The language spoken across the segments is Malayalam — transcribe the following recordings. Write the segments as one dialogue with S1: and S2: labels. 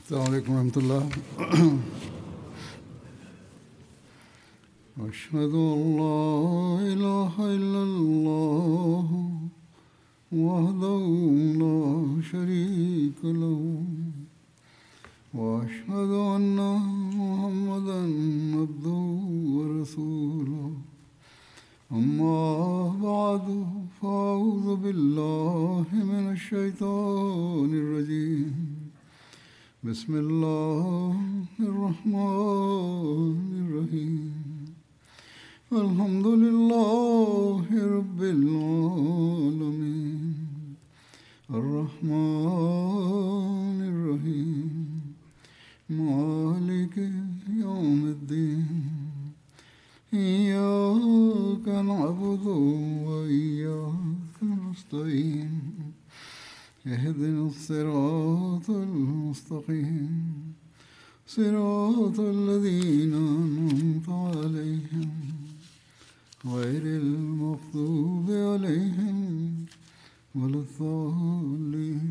S1: السلام عليكم ورحمة الله أشهد أن لا إله إلا الله وحده لا شريك له وأشهد أن محمدا عبده ورسوله أما بعد فأعوذ بالله من الشيطان الرجيم بسم الله الرحمن الرحيم الحمد لله رب العالمين الرحمن الرحيم مالك يوم الدين إياك نعبد وإياك نستعين اهدنا الصراط المستقيم صراط الذين أنعمت عليهم غير المغضوب عليهم ولا الضالين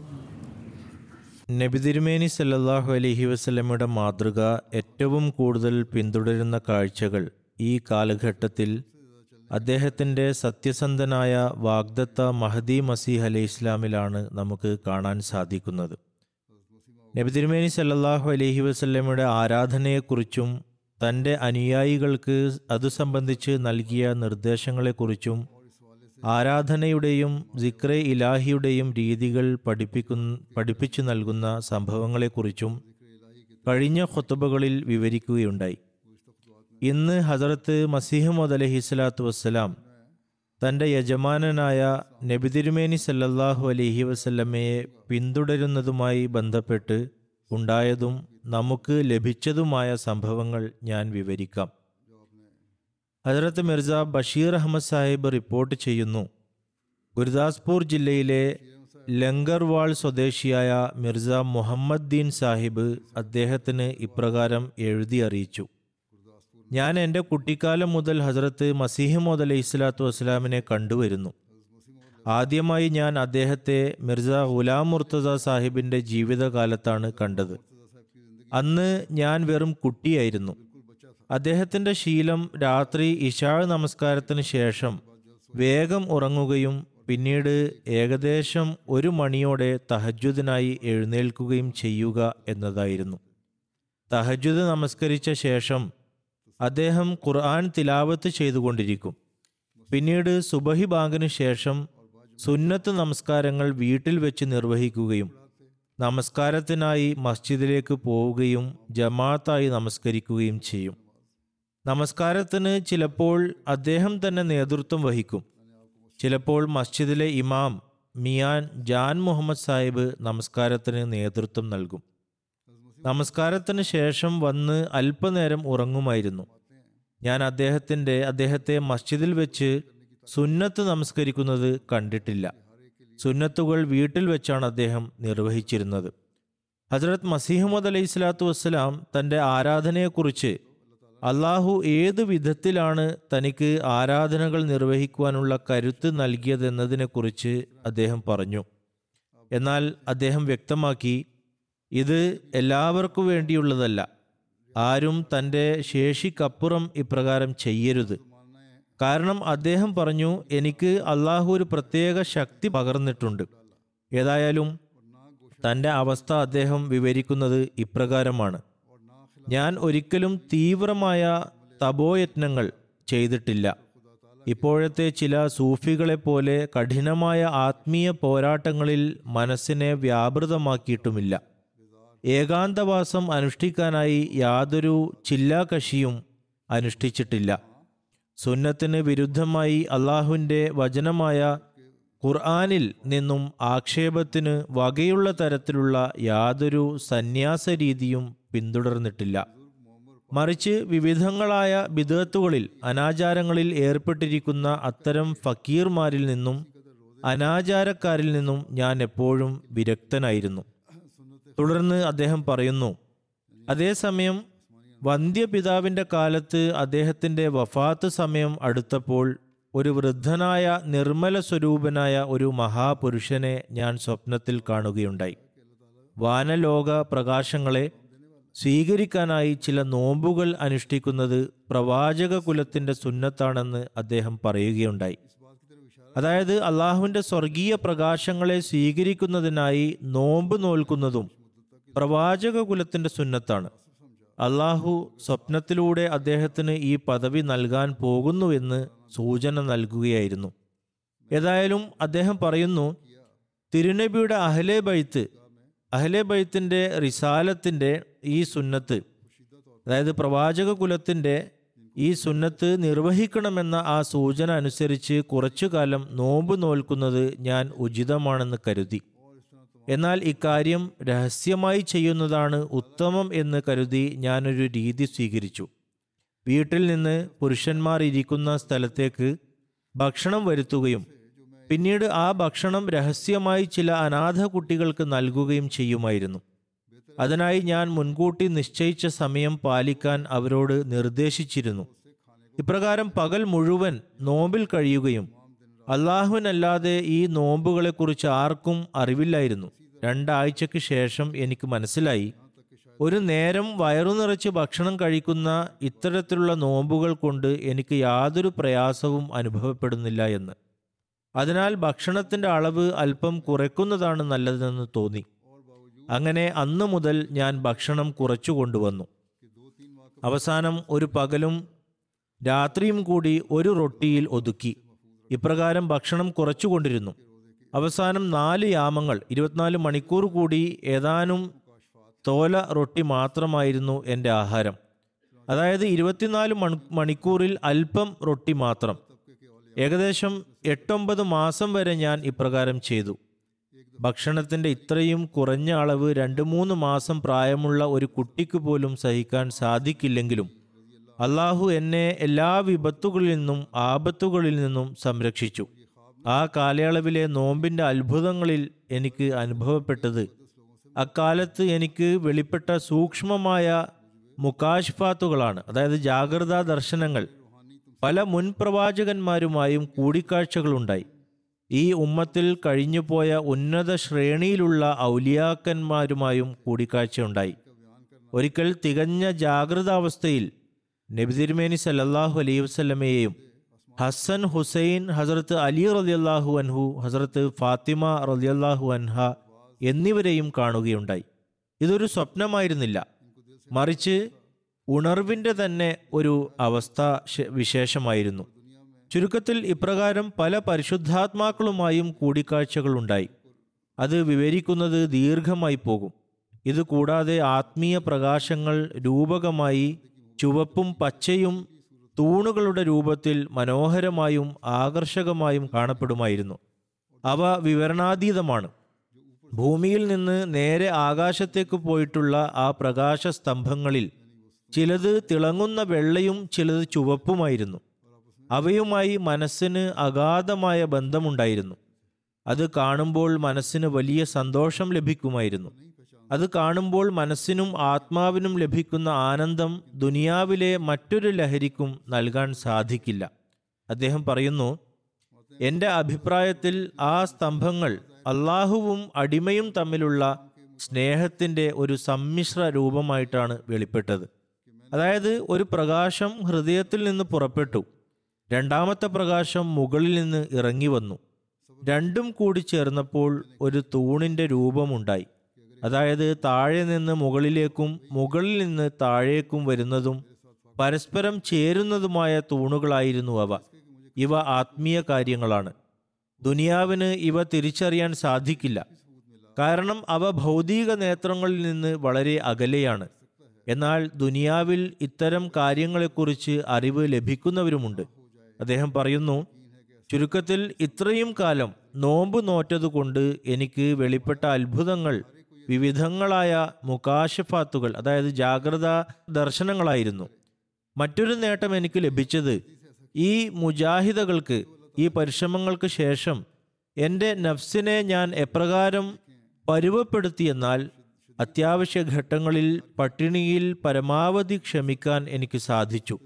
S2: നബി തിരുമേനി സല്ലല്ലാഹു അലൈഹി വസല്ലമയുടെ മാതൃക ഏറ്റവും കൂടുതൽ പിന്തുടരുന്ന കാഴ്ചകൾ ഈ കാലഘട്ടത്തിൽ അദ്ദേഹത്തിൻ്റെ സത്യസന്ധനായ വാഗ്ദത്ത മഹദി മസീഹ് അലൈഹി ഇസ്ലാമിലാണ് നമുക്ക് കാണാൻ സാധിക്കുന്നത് നബി തിരുമേനി സല്ലല്ലാഹു അലൈഹി വസല്ലമയുടെ ആരാധനയെക്കുറിച്ചും തൻ്റെ അനുയായികൾക്ക് അതു സംബന്ധിച്ച് നൽകിയ നിർദ്ദേശങ്ങളെക്കുറിച്ചും ആരാധനയുടെയും സിക്രെ ഇലാഹിയുടെയും രീതികൾ പഠിപ്പിക്കു പഠിപ്പിച്ചു നൽകുന്ന സംഭവങ്ങളെക്കുറിച്ചും കഴിഞ്ഞ ഖുത്തുബകളിൽ വിവരിക്കുകയുണ്ടായി ഇന്ന് ഹസരത്ത് മസീഹമ്മദ് അലഹി സ്വലാത്തു വസ്സലാം തൻ്റെ യജമാനനായ നബിതിരുമേനി സല്ലല്ലാഹു അലൈഹി വസല്ലമയെ പിന്തുടരുന്നതുമായി ബന്ധപ്പെട്ട് ഉണ്ടായതും നമുക്ക് ലഭിച്ചതുമായ സംഭവങ്ങൾ ഞാൻ വിവരിക്കാം ഹജറത്ത് മിർസ ബഷീർ അഹമ്മദ് സാഹിബ് റിപ്പോർട്ട് ചെയ്യുന്നു ഗുരുദാസ്പൂർ ജില്ലയിലെ ലങ്കർവാൾ സ്വദേശിയായ മിർസ മുഹമ്മദ് ദീൻ സാഹിബ് അദ്ദേഹത്തിന് ഇപ്രകാരം എഴുതി അറിയിച്ചു ഞാൻ എൻ്റെ കുട്ടിക്കാലം മുതൽ ഹസരത്ത് മസീഹമോദ് അലൈഹി സ്വലാത്തു വസ്സലാമിനെ കണ്ടുവരുന്നു ആദ്യമായി ഞാൻ അദ്ദേഹത്തെ മിർസ ഗുലാം മുർത്തസ സാഹിബിൻ്റെ ജീവിതകാലത്താണ് കണ്ടത് അന്ന് ഞാൻ വെറും കുട്ടിയായിരുന്നു അദ്ദേഹത്തിൻ്റെ ശീലം രാത്രി ഇഷാ നമസ്കാരത്തിന് ശേഷം വേഗം ഉറങ്ങുകയും പിന്നീട് ഏകദേശം ഒരു മണിയോടെ തഹജുദിനായി എഴുന്നേൽക്കുകയും ചെയ്യുക എന്നതായിരുന്നു തഹജുദ് നമസ്കരിച്ച ശേഷം അദ്ദേഹം ഖുർആൻ തിലാവത്ത് ചെയ്തുകൊണ്ടിരിക്കും പിന്നീട് സുബഹി ബാങ്കിനു ശേഷം സുന്നത്ത് നമസ്കാരങ്ങൾ വീട്ടിൽ വെച്ച് നിർവഹിക്കുകയും നമസ്കാരത്തിനായി മസ്ജിദിലേക്ക് പോവുകയും ജമാഅത്തായി നമസ്കരിക്കുകയും ചെയ്യും നമസ്കാരത്തിന് ചിലപ്പോൾ അദ്ദേഹം തന്നെ നേതൃത്വം വഹിക്കും ചിലപ്പോൾ മസ്ജിദിലെ ഇമാം മിയാൻ ജാൻ മുഹമ്മദ് സാഹിബ് നമസ്കാരത്തിന് നേതൃത്വം നൽകും നമസ്കാരത്തിന് ശേഷം വന്ന് അല്പനേരം ഉറങ്ങുമായിരുന്നു ഞാൻ അദ്ദേഹത്തിൻ്റെ അദ്ദേഹത്തെ മസ്ജിദിൽ വെച്ച് സുന്നത്ത് നമസ്കരിക്കുന്നത് കണ്ടിട്ടില്ല സുന്നത്തുകൾ വീട്ടിൽ വെച്ചാണ് അദ്ദേഹം നിർവഹിച്ചിരുന്നത് ഹസ്രത് മസീഹമ്മദ് അലൈഹി സ്വലാത്തു വസ്സലാം തൻ്റെ ആരാധനയെക്കുറിച്ച് അള്ളാഹു ഏത് വിധത്തിലാണ് തനിക്ക് ആരാധനകൾ നിർവഹിക്കുവാനുള്ള കരുത്ത് നൽകിയതെന്നതിനെക്കുറിച്ച് അദ്ദേഹം പറഞ്ഞു എന്നാൽ അദ്ദേഹം വ്യക്തമാക്കി ഇത് എല്ലാവർക്കു വേണ്ടിയുള്ളതല്ല ആരും തൻ്റെ ശേഷിക്കപ്പുറം ഇപ്രകാരം ചെയ്യരുത് കാരണം അദ്ദേഹം പറഞ്ഞു എനിക്ക് അള്ളാഹു ഒരു പ്രത്യേക ശക്തി പകർന്നിട്ടുണ്ട് ഏതായാലും തൻ്റെ അവസ്ഥ അദ്ദേഹം വിവരിക്കുന്നത് ഇപ്രകാരമാണ് ഞാൻ ഒരിക്കലും തീവ്രമായ തപോയത്നങ്ങൾ ചെയ്തിട്ടില്ല ഇപ്പോഴത്തെ ചില സൂഫികളെ പോലെ കഠിനമായ ആത്മീയ പോരാട്ടങ്ങളിൽ മനസ്സിനെ വ്യാപൃതമാക്കിയിട്ടുമില്ല ഏകാന്തവാസം അനുഷ്ഠിക്കാനായി യാതൊരു ചില്ലാകശിയും അനുഷ്ഠിച്ചിട്ടില്ല സുന്നത്തിന് വിരുദ്ധമായി അള്ളാഹുവിൻ്റെ വചനമായ ഖുർആാനിൽ നിന്നും ആക്ഷേപത്തിന് വകയുള്ള തരത്തിലുള്ള യാതൊരു സന്യാസ രീതിയും പിന്തുടർന്നിട്ടില്ല മറിച്ച് വിവിധങ്ങളായ ബിദത്തുകളിൽ അനാചാരങ്ങളിൽ ഏർപ്പെട്ടിരിക്കുന്ന അത്തരം ഫക്കീർമാരിൽ നിന്നും അനാചാരക്കാരിൽ നിന്നും ഞാൻ എപ്പോഴും വിരക്തനായിരുന്നു തുടർന്ന് അദ്ദേഹം പറയുന്നു അതേസമയം വന്ധ്യപിതാവിൻ്റെ കാലത്ത് അദ്ദേഹത്തിൻ്റെ വഫാത്ത് സമയം അടുത്തപ്പോൾ ഒരു വൃദ്ധനായ നിർമ്മല സ്വരൂപനായ ഒരു മഹാപുരുഷനെ ഞാൻ സ്വപ്നത്തിൽ കാണുകയുണ്ടായി വാനലോക പ്രകാശങ്ങളെ സ്വീകരിക്കാനായി ചില നോമ്പുകൾ അനുഷ്ഠിക്കുന്നത് പ്രവാചക കുലത്തിന്റെ സുന്നത്താണെന്ന് അദ്ദേഹം പറയുകയുണ്ടായി അതായത് അള്ളാഹുവിന്റെ സ്വർഗീയ പ്രകാശങ്ങളെ സ്വീകരിക്കുന്നതിനായി നോമ്പ് നോൽക്കുന്നതും പ്രവാചക കുലത്തിന്റെ സുന്നത്താണ് അള്ളാഹു സ്വപ്നത്തിലൂടെ അദ്ദേഹത്തിന് ഈ പദവി നൽകാൻ പോകുന്നുവെന്ന് സൂചന നൽകുകയായിരുന്നു ഏതായാലും അദ്ദേഹം പറയുന്നു തിരുനബിയുടെ അഹ്ലെ ബൈത്ത് അഹ്ലെ ബൈത്തിന്റെ റിസാലത്തിന്റെ ഈ സുന്നത്ത് അതായത് പ്രവാചക കുലത്തിന്റെ ഈ സുന്നത്ത് നിർവഹിക്കണമെന്ന ആ സൂചന അനുസരിച്ച് കുറച്ചു കാലം നോമ്പ് നോൽക്കുന്നത് ഞാൻ ഉചിതമാണെന്ന് കരുതി എന്നാൽ ഇക്കാര്യം രഹസ്യമായി ചെയ്യുന്നതാണ് ഉത്തമം എന്ന് കരുതി ഞാനൊരു രീതി സ്വീകരിച്ചു വീട്ടിൽ നിന്ന് പുരുഷന്മാർ ഇരിക്കുന്ന സ്ഥലത്തേക്ക് ഭക്ഷണം വരുത്തുകയും പിന്നീട് ആ ഭക്ഷണം രഹസ്യമായി ചില അനാഥ കുട്ടികൾക്ക് നൽകുകയും ചെയ്യുമായിരുന്നു അതിനായി ഞാൻ മുൻകൂട്ടി നിശ്ചയിച്ച സമയം പാലിക്കാൻ അവരോട് നിർദ്ദേശിച്ചിരുന്നു ഇപ്രകാരം പകൽ മുഴുവൻ നോമ്പിൽ കഴിയുകയും അള്ളാഹുവിനല്ലാതെ ഈ നോമ്പുകളെക്കുറിച്ച് ആർക്കും അറിവില്ലായിരുന്നു രണ്ടാഴ്ചയ്ക്ക് ശേഷം എനിക്ക് മനസ്സിലായി ഒരു നേരം വയറു നിറച്ച് ഭക്ഷണം കഴിക്കുന്ന ഇത്തരത്തിലുള്ള നോമ്പുകൾ കൊണ്ട് എനിക്ക് യാതൊരു പ്രയാസവും അനുഭവപ്പെടുന്നില്ല എന്ന് അതിനാൽ ഭക്ഷണത്തിന്റെ അളവ് അല്പം കുറയ്ക്കുന്നതാണ് നല്ലതെന്ന് തോന്നി അങ്ങനെ അന്നു മുതൽ ഞാൻ ഭക്ഷണം കുറച്ചു കൊണ്ടുവന്നു അവസാനം ഒരു പകലും രാത്രിയും കൂടി ഒരു റൊട്ടിയിൽ ഒതുക്കി ഇപ്രകാരം ഭക്ഷണം കുറച്ചുകൊണ്ടിരുന്നു അവസാനം നാല് യാമങ്ങൾ ഇരുപത്തിനാല് മണിക്കൂർ കൂടി ഏതാനും തോല റൊട്ടി മാത്രമായിരുന്നു എൻ്റെ ആഹാരം അതായത് ഇരുപത്തിനാല് മണി മണിക്കൂറിൽ അല്പം റൊട്ടി മാത്രം ഏകദേശം എട്ടൊമ്പത് മാസം വരെ ഞാൻ ഇപ്രകാരം ചെയ്തു ഭക്ഷണത്തിന്റെ ഇത്രയും കുറഞ്ഞ അളവ് രണ്ട് മൂന്ന് മാസം പ്രായമുള്ള ഒരു കുട്ടിക്ക് പോലും സഹിക്കാൻ സാധിക്കില്ലെങ്കിലും അള്ളാഹു എന്നെ എല്ലാ വിപത്തുകളിൽ നിന്നും ആപത്തുകളിൽ നിന്നും സംരക്ഷിച്ചു ആ കാലയളവിലെ നോമ്പിന്റെ അത്ഭുതങ്ങളിൽ എനിക്ക് അനുഭവപ്പെട്ടത് അക്കാലത്ത് എനിക്ക് വെളിപ്പെട്ട സൂക്ഷ്മമായ മുക്കാഷ്ഫാത്തുകളാണ് അതായത് ജാഗ്രതാ ദർശനങ്ങൾ പല മുൻ പ്രവാചകന്മാരുമായും കൂടിക്കാഴ്ചകളുണ്ടായി ഈ ഉമ്മത്തിൽ കഴിഞ്ഞുപോയ ഉന്നത ശ്രേണിയിലുള്ള ഔലിയാക്കന്മാരുമായും കൂടിക്കാഴ്ചയുണ്ടായി ഒരിക്കൽ തികഞ്ഞ ജാഗ്രതാവസ്ഥയിൽ നബി തിരുമേനി സല്ലല്ലാഹു അലൈഹി വസല്ലമയെയും ഹസൻ ഹുസൈൻ ഹസരത്ത് അലി റളിയല്ലാഹു അൻഹു ഹസരത്ത് ഫാത്തിമ റളിയല്ലാഹു അൻഹ എന്നിവരെയും കാണുകയുണ്ടായി ഇതൊരു സ്വപ്നമായിരുന്നില്ല മറിച്ച് ഉണർവിൻ്റെ തന്നെ ഒരു അവസ്ഥ ശ- വിശേഷമായിരുന്നു ചുരുക്കത്തിൽ ഇപ്രകാരം പല പരിശുദ്ധാത്മാക്കളുമായും കൂടിക്കാഴ്ചകളുണ്ടായി അത് വിവരിക്കുന്നത് ദീർഘമായി പോകും ഇത് കൂടാതെ ആത്മീയ പ്രകാശങ്ങൾ രൂപകമായി ചുവപ്പും പച്ചയും തൂണുകളുടെ രൂപത്തിൽ മനോഹരമായും ആകർഷകമായും കാണപ്പെടുമായിരുന്നു അവ വിവരണാതീതമാണ് ഭൂമിയിൽ നിന്ന് നേരെ ആകാശത്തേക്ക് പോയിട്ടുള്ള ആ പ്രകാശ സ്തംഭങ്ങളിൽ ചിലത് തിളങ്ങുന്ന വെള്ളയും ചിലത് ചുവപ്പുമായിരുന്നു അവയുമായി മനസ്സിന് അഗാധമായ ബന്ധമുണ്ടായിരുന്നു അത് കാണുമ്പോൾ മനസ്സിന് വലിയ സന്തോഷം ലഭിക്കുമായിരുന്നു അത് കാണുമ്പോൾ മനസ്സിനും ആത്മാവിനും ലഭിക്കുന്ന ആനന്ദം ദുനിയാവിലെ മറ്റൊരു ലഹരിക്കും നൽകാൻ സാധിക്കില്ല അദ്ദേഹം പറയുന്നു എൻ്റെ അഭിപ്രായത്തിൽ ആ സ്തംഭങ്ങൾ അള്ളാഹുവും അടിമയും തമ്മിലുള്ള സ്നേഹത്തിൻ്റെ ഒരു സമ്മിശ്ര രൂപമായിട്ടാണ് വെളിപ്പെട്ടത് അതായത് ഒരു പ്രകാശം ഹൃദയത്തിൽ നിന്ന് പുറപ്പെട്ടു രണ്ടാമത്തെ പ്രകാശം മുകളിൽ നിന്ന് ഇറങ്ങി വന്നു രണ്ടും കൂടി ചേർന്നപ്പോൾ ഒരു തൂണിന്റെ രൂപമുണ്ടായി അതായത് താഴെ നിന്ന് മുകളിലേക്കും മുകളിൽ നിന്ന് താഴേക്കും വരുന്നതും പരസ്പരം ചേരുന്നതുമായ തൂണുകളായിരുന്നു അവ ഇവ ആത്മീയ കാര്യങ്ങളാണ് ദുനിയാവിന് ഇവ തിരിച്ചറിയാൻ സാധിക്കില്ല കാരണം അവ ഭൗതിക നേത്രങ്ങളിൽ നിന്ന് വളരെ അകലെയാണ് എന്നാൽ ദുനിയാവിൽ ഇത്തരം കാര്യങ്ങളെക്കുറിച്ച് അറിവ് ലഭിക്കുന്നവരുമുണ്ട് അദ്ദേഹം പറയുന്നു ചുരുക്കത്തിൽ ഇത്രയും കാലം നോമ്പ് നോറ്റതുകൊണ്ട് എനിക്ക് വെളിപ്പെട്ട അത്ഭുതങ്ങൾ വിവിധങ്ങളായ മുക്കാശഫാത്തുകൾ അതായത് ജാഗ്രത ദർശനങ്ങളായിരുന്നു മറ്റൊരു നേട്ടം എനിക്ക് ലഭിച്ചത് ഈ മുജാഹിദകൾക്ക് ഈ പരിശ്രമങ്ങൾക്ക് ശേഷം എൻ്റെ നഫ്സിനെ ഞാൻ എപ്രകാരം പരുവപ്പെടുത്തിയെന്നാൽ അത്യാവശ്യ ഘട്ടങ്ങളിൽ പട്ടിണിയിൽ പരമാവധി ക്ഷമിക്കാൻ എനിക്ക് സാധിച്ചു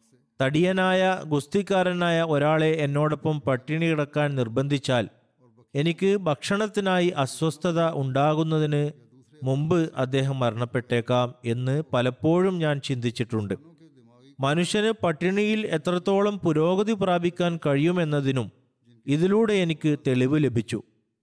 S2: തടിയനായ ഗുസ്തിക്കാരനായ ഒരാളെ എന്നോടൊപ്പം പട്ടിണി കിടക്കാൻ നിർബന്ധിച്ചാൽ എനിക്ക് ഭക്ഷണത്തിനായി അസ്വസ്ഥത ഉണ്ടാകുന്നതിന് മുമ്പ് അദ്ദേഹം മരണപ്പെട്ടേക്കാം എന്ന് പലപ്പോഴും ഞാൻ ചിന്തിച്ചിട്ടുണ്ട് മനുഷ്യന് പട്ടിണിയിൽ എത്രത്തോളം പുരോഗതി പ്രാപിക്കാൻ കഴിയുമെന്നതിനും ഇതിലൂടെ എനിക്ക് തെളിവ് ലഭിച്ചു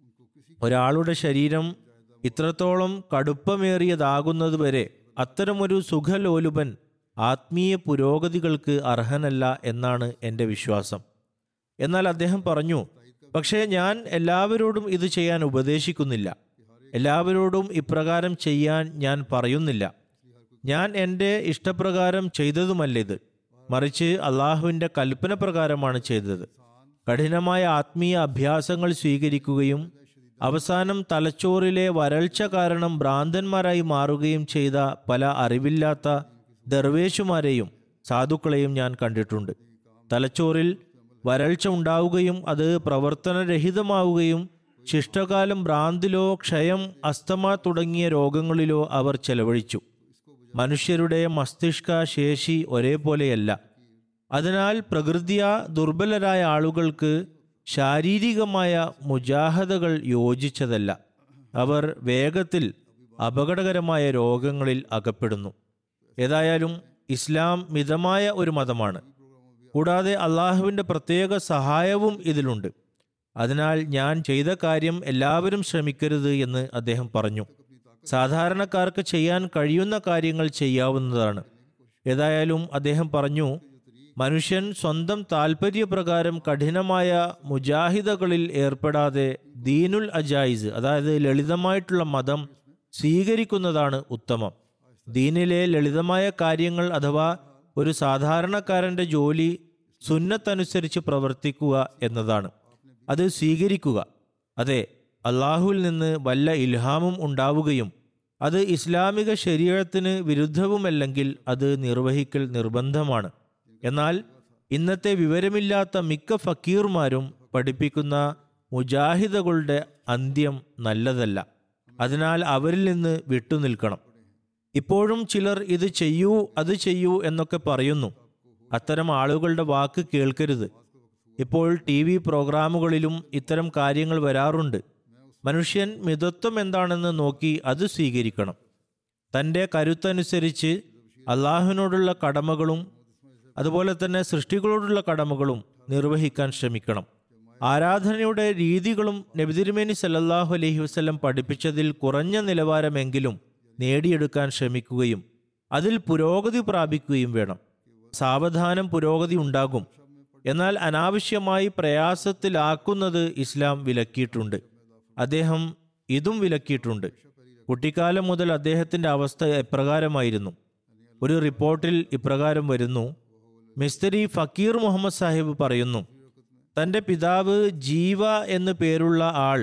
S2: ഒരാളുടെ ശരീരം ഇത്രത്തോളം കടുപ്പമേറിയതാകുന്നതുവരെ അത്തരമൊരു സുഖലോലുപൻ ആത്മീയ പുരോഗതികൾക്ക് അർഹനല്ല എന്നാണ് എൻ്റെ വിശ്വാസം എന്നാൽ അദ്ദേഹം പറഞ്ഞു പക്ഷേ ഞാൻ എല്ലാവരോടും ഇത് ചെയ്യാൻ ഉപദേശിക്കുന്നില്ല എല്ലാവരോടും ഇപ്രകാരം ചെയ്യാൻ ഞാൻ പറയുന്നില്ല ഞാൻ എൻ്റെ ഇഷ്ടപ്രകാരം ചെയ്തതുമല്ലിത് മറിച്ച് അള്ളാഹുവിൻ്റെ കൽപ്പന പ്രകാരമാണ് ചെയ്തത് കഠിനമായ ആത്മീയ അഭ്യാസങ്ങൾ സ്വീകരിക്കുകയും അവസാനം തലച്ചോറിലെ വരൾച്ച കാരണം ഭ്രാന്തന്മാരായി മാറുകയും ചെയ്ത പല അറിവില്ലാത്ത ദർവേശുമാരെയും സാധുക്കളെയും ഞാൻ കണ്ടിട്ടുണ്ട് തലച്ചോറിൽ വരൾച്ച ഉണ്ടാവുകയും അത് പ്രവർത്തനരഹിതമാവുകയും ശിഷ്ടകാലം ഭ്രാന്തിലോ ക്ഷയം അസ്തമ തുടങ്ങിയ രോഗങ്ങളിലോ അവർ ചെലവഴിച്ചു മനുഷ്യരുടെ മസ്തിഷ്ക ശേഷി ഒരേപോലെയല്ല അതിനാൽ പ്രകൃതിയ ദുർബലരായ ആളുകൾക്ക് ശാരീരികമായ മുജാഹതകൾ യോജിച്ചതല്ല അവർ വേഗത്തിൽ അപകടകരമായ രോഗങ്ങളിൽ അകപ്പെടുന്നു ഏതായാലും ഇസ്ലാം മിതമായ ഒരു മതമാണ് കൂടാതെ അള്ളാഹുവിൻ്റെ പ്രത്യേക സഹായവും ഇതിലുണ്ട് അതിനാൽ ഞാൻ ചെയ്ത കാര്യം എല്ലാവരും ശ്രമിക്കരുത് എന്ന് അദ്ദേഹം പറഞ്ഞു സാധാരണക്കാർക്ക് ചെയ്യാൻ കഴിയുന്ന കാര്യങ്ങൾ ചെയ്യാവുന്നതാണ് ഏതായാലും അദ്ദേഹം പറഞ്ഞു മനുഷ്യൻ സ്വന്തം താല്പര്യപ്രകാരം കഠിനമായ മുജാഹിദകളിൽ ഏർപ്പെടാതെ ദീനുൽ അജായിസ് അതായത് ലളിതമായിട്ടുള്ള മതം സ്വീകരിക്കുന്നതാണ് ഉത്തമം ദീനിലെ ലളിതമായ കാര്യങ്ങൾ അഥവാ ഒരു സാധാരണക്കാരൻ്റെ ജോലി സുന്നത്തനുസരിച്ച് പ്രവർത്തിക്കുക എന്നതാണ് അത് സ്വീകരിക്കുക അതെ അള്ളാഹുവിൽ നിന്ന് വല്ല ഇൽഹാമും ഉണ്ടാവുകയും അത് ഇസ്ലാമിക ശരീരത്തിന് വിരുദ്ധവുമല്ലെങ്കിൽ അത് നിർവഹിക്കൽ നിർബന്ധമാണ് എന്നാൽ ഇന്നത്തെ വിവരമില്ലാത്ത മിക്ക ഫക്കീർമാരും പഠിപ്പിക്കുന്ന മുജാഹിദകളുടെ അന്ത്യം നല്ലതല്ല അതിനാൽ അവരിൽ നിന്ന് വിട്ടുനിൽക്കണം ഇപ്പോഴും ചിലർ ഇത് ചെയ്യൂ അത് ചെയ്യൂ എന്നൊക്കെ പറയുന്നു അത്തരം ആളുകളുടെ വാക്ക് കേൾക്കരുത് ഇപ്പോൾ ടി വി പ്രോഗ്രാമുകളിലും ഇത്തരം കാര്യങ്ങൾ വരാറുണ്ട് മനുഷ്യൻ മിതത്വം എന്താണെന്ന് നോക്കി അത് സ്വീകരിക്കണം തൻ്റെ കരുത്തനുസരിച്ച് അള്ളാഹുവിനോടുള്ള കടമകളും അതുപോലെ തന്നെ സൃഷ്ടികളോടുള്ള കടമകളും നിർവഹിക്കാൻ ശ്രമിക്കണം ആരാധനയുടെ രീതികളും നബിതിരുമേനി സല്ലല്ലാഹു അലൈഹി വസല്ലം പഠിപ്പിച്ചതിൽ കുറഞ്ഞ നിലവാരമെങ്കിലും നേടിയെടുക്കാൻ ശ്രമിക്കുകയും അതിൽ പുരോഗതി പ്രാപിക്കുകയും വേണം സാവധാനം പുരോഗതി ഉണ്ടാകും എന്നാൽ അനാവശ്യമായി പ്രയാസത്തിലാക്കുന്നത് ഇസ്ലാം വിലക്കിയിട്ടുണ്ട് അദ്ദേഹം ഇതും വിലക്കിയിട്ടുണ്ട് കുട്ടിക്കാലം മുതൽ അദ്ദേഹത്തിൻ്റെ അവസ്ഥ എപ്രകാരമായിരുന്നു ഒരു റിപ്പോർട്ടിൽ ഇപ്രകാരം വരുന്നു മിസ്തരി ഫക്കീർ മുഹമ്മദ് സാഹിബ് പറയുന്നു തൻ്റെ പിതാവ് ജീവ എന്നു പേരുള്ള ആൾ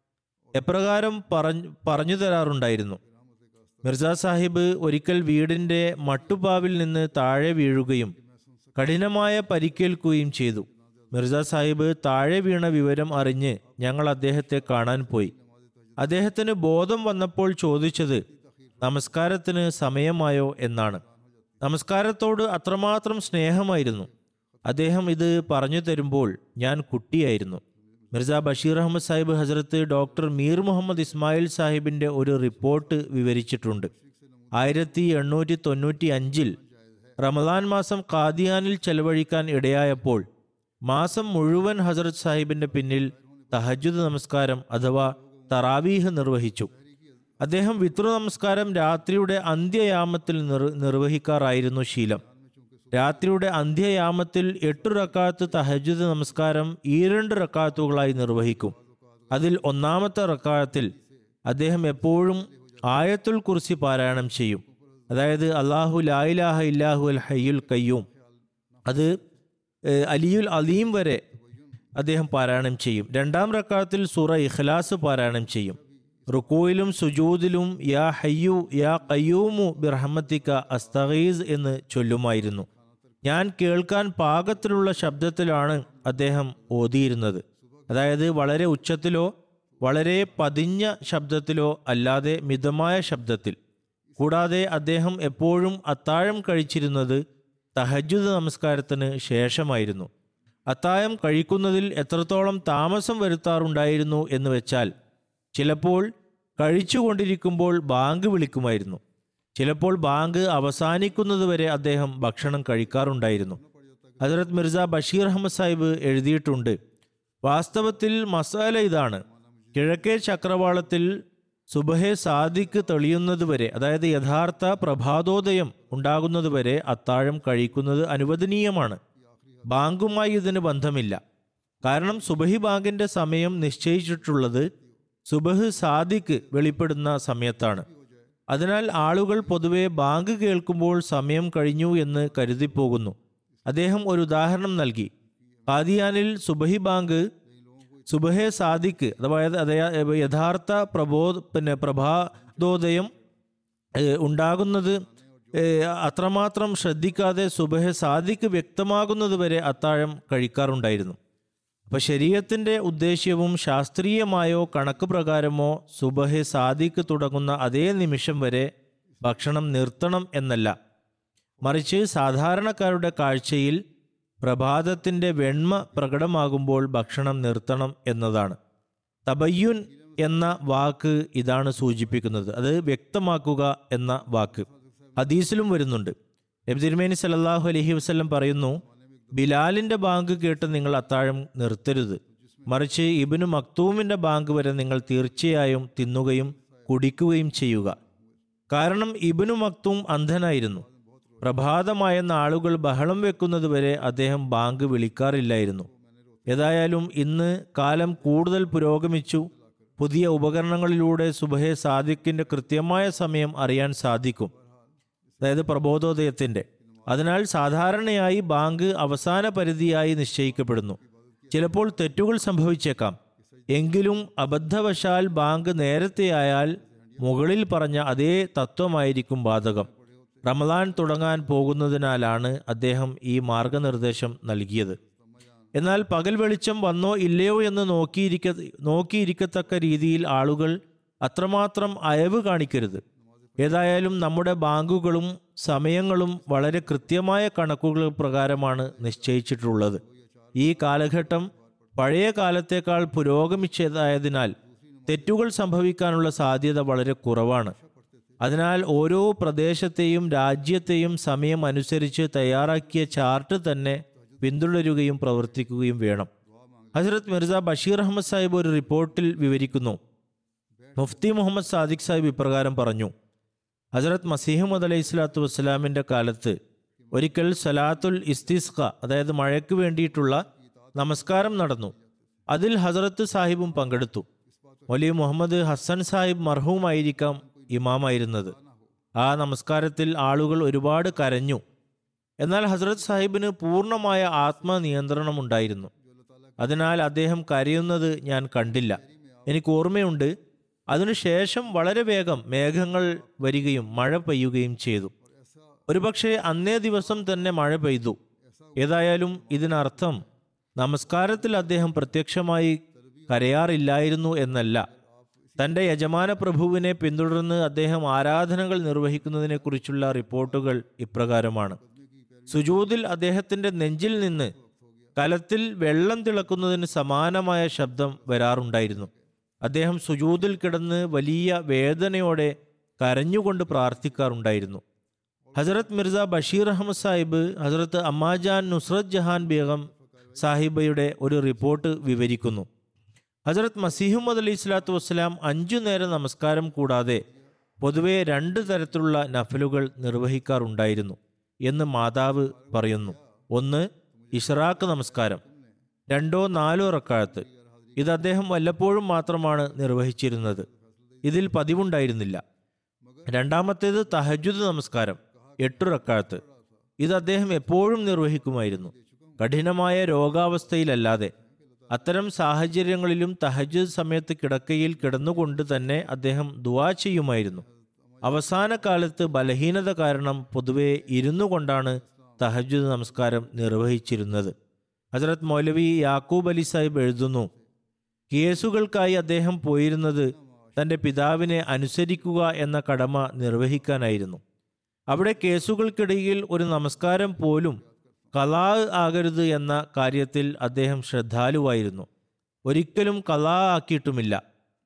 S2: എപ്രകാരം പറഞ്ഞു പറഞ്ഞു തരാറുണ്ടായിരുന്നു മിർസ സാഹിബ് ഒരിക്കൽ വീടിൻ്റെ മട്ടുപാവിൽ നിന്ന് താഴെ വീഴുകയും കഠിനമായ പരിക്കേൽക്കുകയും ചെയ്തു മിർസ സാഹിബ് താഴെ വീണ വിവരം അറിഞ്ഞ് ഞങ്ങൾ അദ്ദേഹത്തെ കാണാൻ പോയി അദ്ദേഹത്തിന് ബോധം വന്നപ്പോൾ ചോദിച്ചത് നമസ്കാരത്തിന് സമയമായോ എന്നാണ് നമസ്കാരത്തോട് അത്രമാത്രം സ്നേഹമായിരുന്നു അദ്ദേഹം ഇത് പറഞ്ഞു തരുമ്പോൾ ഞാൻ കുട്ടിയായിരുന്നു മിർസ ബഷീർ അഹമ്മദ് സാഹിബ് ഹസരത്ത് ഡോക്ടർ മീർ മുഹമ്മദ് ഇസ്മായിൽ സാഹിബിൻ്റെ ഒരു റിപ്പോർട്ട് വിവരിച്ചിട്ടുണ്ട് ആയിരത്തി എണ്ണൂറ്റി തൊണ്ണൂറ്റി അഞ്ചിൽ റമദാൻ മാസം ഖാദിയാനിൽ ചെലവഴിക്കാൻ ഇടയായപ്പോൾ മാസം മുഴുവൻ ഹസരത് സാഹിബിന്റെ പിന്നിൽ തഹജുദ് നമസ്കാരം അഥവാ തറാവീഹ് നിർവഹിച്ചു അദ്ദേഹം വിത്രു നമസ്കാരം രാത്രിയുടെ അന്ത്യയാമത്തിൽ നിർ നിർവഹിക്കാറായിരുന്നു ശീലം രാത്രിയുടെ അന്ത്യയാമത്തിൽ എട്ടു റക്കാത്ത് തഹജുദ് നമസ്കാരം ഈ രണ്ട് റക്കാത്തുകളായി നിർവഹിക്കും അതിൽ ഒന്നാമത്തെ റക്കാത്തിൽ അദ്ദേഹം എപ്പോഴും ആയത്തുൽ കുർസി പാരായണം ചെയ്യും അതായത് അള്ളാഹു ലായിലാഹ ഇല്ലാഹു അൽ ഹയ്യുൽ കയ്യൂം അത് ഏഹ്, അലിയുൽ അലീം വരെ അദ്ദേഹം പാരായണം ചെയ്യും രണ്ടാം റക്കാത്തിൽ സൂറ ഇഖ്ലാസ് പാരായണം ചെയ്യും റുക്കോയിലും സുജൂദിലും യാ ഹയ്യു യാ കയ്യൂമു ബിറഹമ്മത്തിക്ക അസ്തഗീസ് എന്ന് ചൊല്ലുമായിരുന്നു ഞാൻ കേൾക്കാൻ പാകത്തിലുള്ള ശബ്ദത്തിലാണ് അദ്ദേഹം ഓതിയിരുന്നത് അതായത് വളരെ ഉച്ചത്തിലോ വളരെ പതിഞ്ഞ ശബ്ദത്തിലോ അല്ലാതെ മിതമായ ശബ്ദത്തിൽ കൂടാതെ അദ്ദേഹം എപ്പോഴും അത്താഴം കഴിച്ചിരുന്നത് തഹജുദ് നമസ്കാരത്തിന് ശേഷമായിരുന്നു അത്താഴം കഴിക്കുന്നതിൽ എത്രത്തോളം താമസം വരുത്താറുണ്ടായിരുന്നു എന്ന് വെച്ചാൽ ചിലപ്പോൾ കഴിച്ചുകൊണ്ടിരിക്കുമ്പോൾ ബാങ്ക് വിളിക്കുമായിരുന്നു ചിലപ്പോൾ ബാങ്ക് അവസാനിക്കുന്നതുവരെ അദ്ദേഹം ഭക്ഷണം കഴിക്കാറുണ്ടായിരുന്നു ഹജറത് മിർസ ബഷീർ അഹമ്മദ് സാഹിബ് എഴുതിയിട്ടുണ്ട് വാസ്തവത്തിൽ മസാല ഇതാണ് കിഴക്കേ ചക്രവാളത്തിൽ സുബഹെ സാദിക്ക് തെളിയുന്നതുവരെ അതായത് യഥാർത്ഥ പ്രഭാതോദയം ഉണ്ടാകുന്നതുവരെ അത്താഴം കഴിക്കുന്നത് അനുവദനീയമാണ് ബാങ്കുമായി ഇതിന് ബന്ധമില്ല കാരണം സുബഹി ബാങ്കിന്റെ സമയം നിശ്ചയിച്ചിട്ടുള്ളത് സുബഹ് സാദിക്ക് വെളിപ്പെടുന്ന സമയത്താണ് അതിനാൽ ആളുകൾ പൊതുവെ ബാങ്ക് കേൾക്കുമ്പോൾ സമയം കഴിഞ്ഞു എന്ന് കരുതിപ്പോകുന്നു അദ്ദേഹം ഒരു ഉദാഹരണം നൽകി കാദിയാനിൽ സുബഹി ബാങ്ക് സുബഹെ സാദിക്ക് അതായത് അതേ യഥാർത്ഥ പ്രബോ പിന്നെ പ്രഭാതോദയം ഏഹ്, ഉണ്ടാകുന്നത് ഏഹ്, അത്രമാത്രം ശ്രദ്ധിക്കാതെ സുബഹെ സാദിക്ക് വ്യക്തമാകുന്നത് വരെ അത്താഴം കഴിക്കാറുണ്ടായിരുന്നു അപ്പൊ ശരീരത്തിന്റെ ഉദ്ദേശ്യവും ശാസ്ത്രീയമായോ കണക്ക് പ്രകാരമോ സുബഹെ സാദിക്ക് തുടങ്ങുന്ന അതേ നിമിഷം വരെ ഭക്ഷണം നിർത്തണം എന്നല്ല മറിച്ച് സാധാരണക്കാരുടെ കാഴ്ചയിൽ പ്രഭാതത്തിന്റെ വെണ്മ പ്രകടമാകുമ്പോൾ ഭക്ഷണം നിർത്തണം എന്നതാണ് തബയ്യുൻ എന്ന വാക്ക് ഇതാണ് സൂചിപ്പിക്കുന്നത് അത് വ്യക്തമാക്കുക എന്ന വാക്ക് ഹദീസിലും വരുന്നുണ്ട് നബി തിരുമേനി സല്ലല്ലാഹു അലൈഹി വസല്ലം പറയുന്നു ബിലാലിന്റെ ബാങ്ക് കേട്ട് നിങ്ങൾ അത്താഴം നിർത്തരുത് മറിച്ച് ഇബിനു മക്തൂമിന്റെ ബാങ്ക് വരെ നിങ്ങൾ തീർച്ചയായും തിന്നുകയും കുടിക്കുകയും ചെയ്യുക കാരണം ഇബിനു മക്തൂം അന്ധനായിരുന്നു പ്രഭാതമായെന്ന ആളുകൾ ബഹളം വെക്കുന്നത് വരെ അദ്ദേഹം ബാങ്ക് വിളിക്കാറില്ലായിരുന്നു ഏതായാലും ഇന്ന് കാലം കൂടുതൽ പുരോഗമിച്ചു പുതിയ ഉപകരണങ്ങളിലൂടെ സുബഹെ സാദിഖിന്റെ കൃത്യമായ സമയം അറിയാൻ സാധിക്കും അതായത് പ്രബോധോദയത്തിന്റെ അതിനാൽ സാധാരണയായി ബാങ്ക് അവസാന പരിധിയായി നിശ്ചയിക്കപ്പെടുന്നു ചിലപ്പോൾ തെറ്റുകൾ സംഭവിച്ചേക്കാം എങ്കിലും അബദ്ധവശാൽ ബാങ്ക് നേരത്തെയായാൽ മുകളിൽ പറഞ്ഞ അതേ തത്വമായിരിക്കും ബാധകം റമദാൻ തുടങ്ങാൻ പോകുന്നതിനാലാണ് അദ്ദേഹം ഈ മാർഗനിർദ്ദേശം നൽകിയത് എന്നാൽ പകൽ വെളിച്ചം വന്നോ ഇല്ലയോ എന്ന് നോക്കിയിരിക്ക നോക്കിയിരിക്കത്തക്ക രീതിയിൽ ആളുകൾ അത്രമാത്രം അയവ് കാണിക്കരുത് ഏതായാലും നമ്മുടെ ബാങ്കുകളും സമയങ്ങളും വളരെ കൃത്യമായ കണക്കുകൾ പ്രകാരമാണ് നിശ്ചയിച്ചിട്ടുള്ളത് ഈ കാലഘട്ടം പഴയ കാലത്തേക്കാൾ പുരോഗമിച്ചതായതിനാൽ തെറ്റുകൾ സംഭവിക്കാനുള്ള സാധ്യത വളരെ കുറവാണ് അതിനാൽ ഓരോ പ്രദേശത്തെയും രാജ്യത്തെയും സമയം അനുസരിച്ച് തയ്യാറാക്കിയ ചാർട്ട് തന്നെ പിന്തുടരുകയും പ്രവർത്തിക്കുകയും വേണം ഹസ്രത് മിർസ ബഷീർ അഹമ്മദ് സാഹിബ് ഒരു റിപ്പോർട്ടിൽ വിവരിക്കുന്നു മുഫ്തി മുഹമ്മദ് സാദിഖ് സാഹിബ് ഇപ്രകാരം പറഞ്ഞു ഹസരത് മസീഹമ്മദ് അലൈഹി സ്വലാത്തു വസ്സലാമിൻ്റെ കാലത്ത് ഒരിക്കൽ സലാത്തുൽ ഇസ്തിസ്ഖ അതായത് മഴയ്ക്ക് വേണ്ടിയിട്ടുള്ള നമസ്കാരം നടന്നു അതിൽ ഹസരത്ത് സാഹിബും പങ്കെടുത്തു വലിയ മുഹമ്മദ് ഹസൻ സാഹിബ് മർഹൂമായിരിക്കാം ഇമാമായിരുന്നത് ആ നമസ്കാരത്തിൽ ആളുകൾ ഒരുപാട് കരഞ്ഞു എന്നാൽ ഹസ്രത് സാഹിബിന് പൂർണ്ണമായ ആത്മനിയന്ത്രണം ഉണ്ടായിരുന്നു അതിനാൽ അദ്ദേഹം കരയുന്നത് ഞാൻ കണ്ടില്ല എനിക്ക് ഓർമ്മയുണ്ട് അതിനുശേഷം വളരെ വേഗം മേഘങ്ങൾ വരികയും മഴ പെയ്യുകയും ചെയ്തു ഒരുപക്ഷെ അന്നേ ദിവസം തന്നെ മഴ പെയ്തു ഏതായാലും ഇതിനർത്ഥം നമസ്കാരത്തിൽ അദ്ദേഹം പ്രത്യക്ഷമായി കരയാറില്ലായിരുന്നു എന്നല്ല തന്റെ യജമാന പ്രഭുവിനെ പിന്തുടർന്ന് അദ്ദേഹം ആരാധനകൾ നിർവഹിക്കുന്നതിനെക്കുറിച്ചുള്ള റിപ്പോർട്ടുകൾ ഇപ്രകാരമാണ് സുജൂദിൽ അദ്ദേഹത്തിന്റെ നെഞ്ചിൽ നിന്ന് കലത്തിൽ വെള്ളം തിളക്കുന്നതിന് സമാനമായ ശബ്ദം വരാറുണ്ടായിരുന്നു അദ്ദേഹം സുജൂദിൽ കിടന്ന് വലിയ വേദനയോടെ കരഞ്ഞുകൊണ്ട് പ്രാർത്ഥിക്കാറുണ്ടായിരുന്നു ഹസരത് മിർസ ബഷീർ അഹമ്മദ് സാഹിബ് ഹസരത്ത് അമ്മാജാൻ നുസ്രത് ജഹാൻ ബേഗം സാഹിബയുടെ ഒരു റിപ്പോർട്ട് വിവരിക്കുന്നു ഹസരത് മസീഹുമദ് അലി സ്വലാത്തു വസ്സലാം അഞ്ചു നേരം നമസ്കാരം കൂടാതെ പൊതുവെ രണ്ട് തരത്തിലുള്ള നഫലുകൾ നിർവഹിക്കാറുണ്ടായിരുന്നു എന്ന് മാതാവ് പറയുന്നു ഒന്ന് ഇഷ്റാഖ് നമസ്കാരം രണ്ടോ നാലോ റക്കാഴത്ത് ഇത് അദ്ദേഹം വല്ലപ്പോഴും മാത്രമാണ് നിർവഹിച്ചിരുന്നത് ഇതിൽ പതിവുണ്ടായിരുന്നില്ല രണ്ടാമത്തേത് തഹജുദ് നമസ്കാരം എട്ടു റക്കാഴത്ത് ഇത് അദ്ദേഹം എപ്പോഴും നിർവഹിക്കുമായിരുന്നു കഠിനമായ രോഗാവസ്ഥയിലല്ലാതെ അത്തരം സാഹചര്യങ്ങളിലും തഹജുദ് സമയത്ത് കിടക്കയിൽ കിടന്നുകൊണ്ട് തന്നെ അദ്ദേഹം ദുവാ ചെയ്യുമായിരുന്നു അവസാന കാലത്ത് ബലഹീനത കാരണം പൊതുവെ ഇരുന്നു കൊണ്ടാണ് തഹജുദ് നമസ്കാരം നിർവഹിച്ചിരുന്നത് ഹസരത് മൗലവി യാക്കൂബ് അലി സാഹിബ് എഴുതുന്നു കേസുകൾക്കായി അദ്ദേഹം പോയിരുന്നത് തന്റെ പിതാവിനെ അനുസരിക്കുക എന്ന കടമ നിർവഹിക്കാനായിരുന്നു അവിടെ കേസുകൾക്കിടയിൽ ഒരു നമസ്കാരം പോലും കലാ ആകരുത് എന്ന കാര്യത്തിൽ അദ്ദേഹം ശ്രദ്ധാലുവായിരുന്നു ഒരിക്കലും കലാ ആക്കിയിട്ടുമില്ല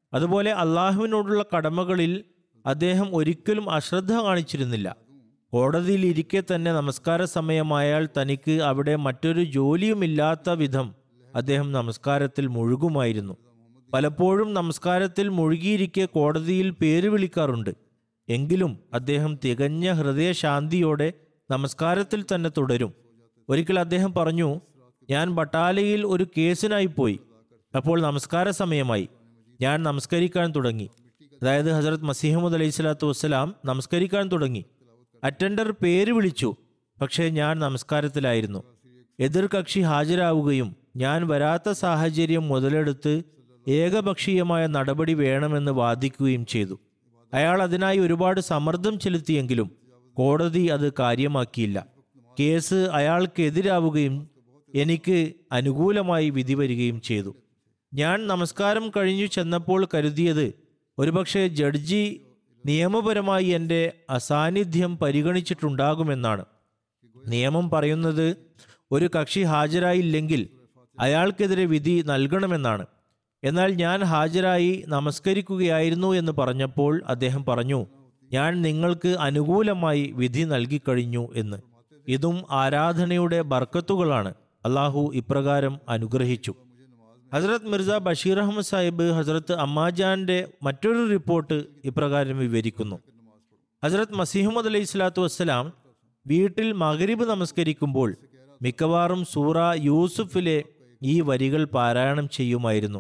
S2: അതുപോലെ അള്ളാഹുവിനോടുള്ള കടമകളിൽ അദ്ദേഹം ഒരിക്കലും അശ്രദ്ധ കാണിച്ചിരുന്നില്ല കോടതിയിൽ ഇരിക്കെ തന്നെ നമസ്കാര സമയമായാൽ തനിക്ക് അവിടെ മറ്റൊരു ജോലിയുമില്ലാത്ത വിധം അദ്ദേഹം നമസ്കാരത്തിൽ മുഴുകുമായിരുന്നു പലപ്പോഴും നമസ്കാരത്തിൽ മുഴുകിയിരിക്കെ കോടതിയിൽ പേര് വിളിക്കാറുണ്ട് എങ്കിലും അദ്ദേഹം തികഞ്ഞ ഹൃദയശാന്തിയോടെ നമസ്കാരത്തിൽ തന്നെ തുടരും ഒരിക്കൽ അദ്ദേഹം പറഞ്ഞു ഞാൻ ബട്ടാലയിൽ ഒരു കേസിനായി പോയി അപ്പോൾ നമസ്കാര സമയമായി ഞാൻ നമസ്കരിക്കാൻ തുടങ്ങി അതായത് ഹസരത് മസീഹമ്മദ് അലൈഹി സ്വലാത്തു വസ്സലാം നമസ്കരിക്കാൻ തുടങ്ങി അറ്റൻഡർ പേര് വിളിച്ചു പക്ഷേ ഞാൻ നമസ്കാരത്തിലായിരുന്നു എതിർ കക്ഷി ഹാജരാവുകയും ഞാൻ വരാത്ത സാഹചര്യം മുതലെടുത്ത് ഏകപക്ഷീയമായ നടപടി വേണമെന്ന് വാദിക്കുകയും ചെയ്തു അയാൾ അതിനായി ഒരുപാട് സമ്മർദ്ദം ചെലുത്തിയെങ്കിലും കോടതി അത് കാര്യമാക്കിയില്ല കേസ് അയാൾക്കെതിരാവുകയും എനിക്ക് അനുകൂലമായി വിധി വരികയും ചെയ്തു ഞാൻ നമസ്കാരം കഴിഞ്ഞു ചെന്നപ്പോൾ കരുതിയത് ഒരുപക്ഷെ ജഡ്ജി നിയമപരമായി എൻ്റെ അസാന്നിധ്യം പരിഗണിച്ചിട്ടുണ്ടാകുമെന്നാണ് നിയമം പറയുന്നത് ഒരു കക്ഷി ഹാജരായില്ലെങ്കിൽ അയാൾക്കെതിരെ വിധി നൽകണമെന്നാണ് എന്നാൽ ഞാൻ ഹാജരായി നമസ്കരിക്കുകയായിരുന്നു എന്ന് പറഞ്ഞപ്പോൾ അദ്ദേഹം പറഞ്ഞു ഞാൻ നിങ്ങൾക്ക് അനുകൂലമായി വിധി നൽകിക്കഴിഞ്ഞു എന്ന് ഇതും ആരാധനയുടെ ബർക്കത്തുകളാണ് അള്ളാഹു ഇപ്രകാരം അനുഗ്രഹിച്ചു ഹസ്രത് മിർസ ബഷീർ അഹമ്മദ് സാഹിബ് ഹസ്രത്ത് അമ്മാജാന്റെ മറ്റൊരു റിപ്പോർട്ട് ഇപ്രകാരം വിവരിക്കുന്നു ഹസ്രത് മസീഹമ്മദ് അലൈഹി സ്വലാത്തു വസ്സലാം വീട്ടിൽ മകരിബ് നമസ്കരിക്കുമ്പോൾ മിക്കവാറും സൂറ യൂസുഫിലെ ഈ വരികൾ പാരായണം ചെയ്യുമായിരുന്നു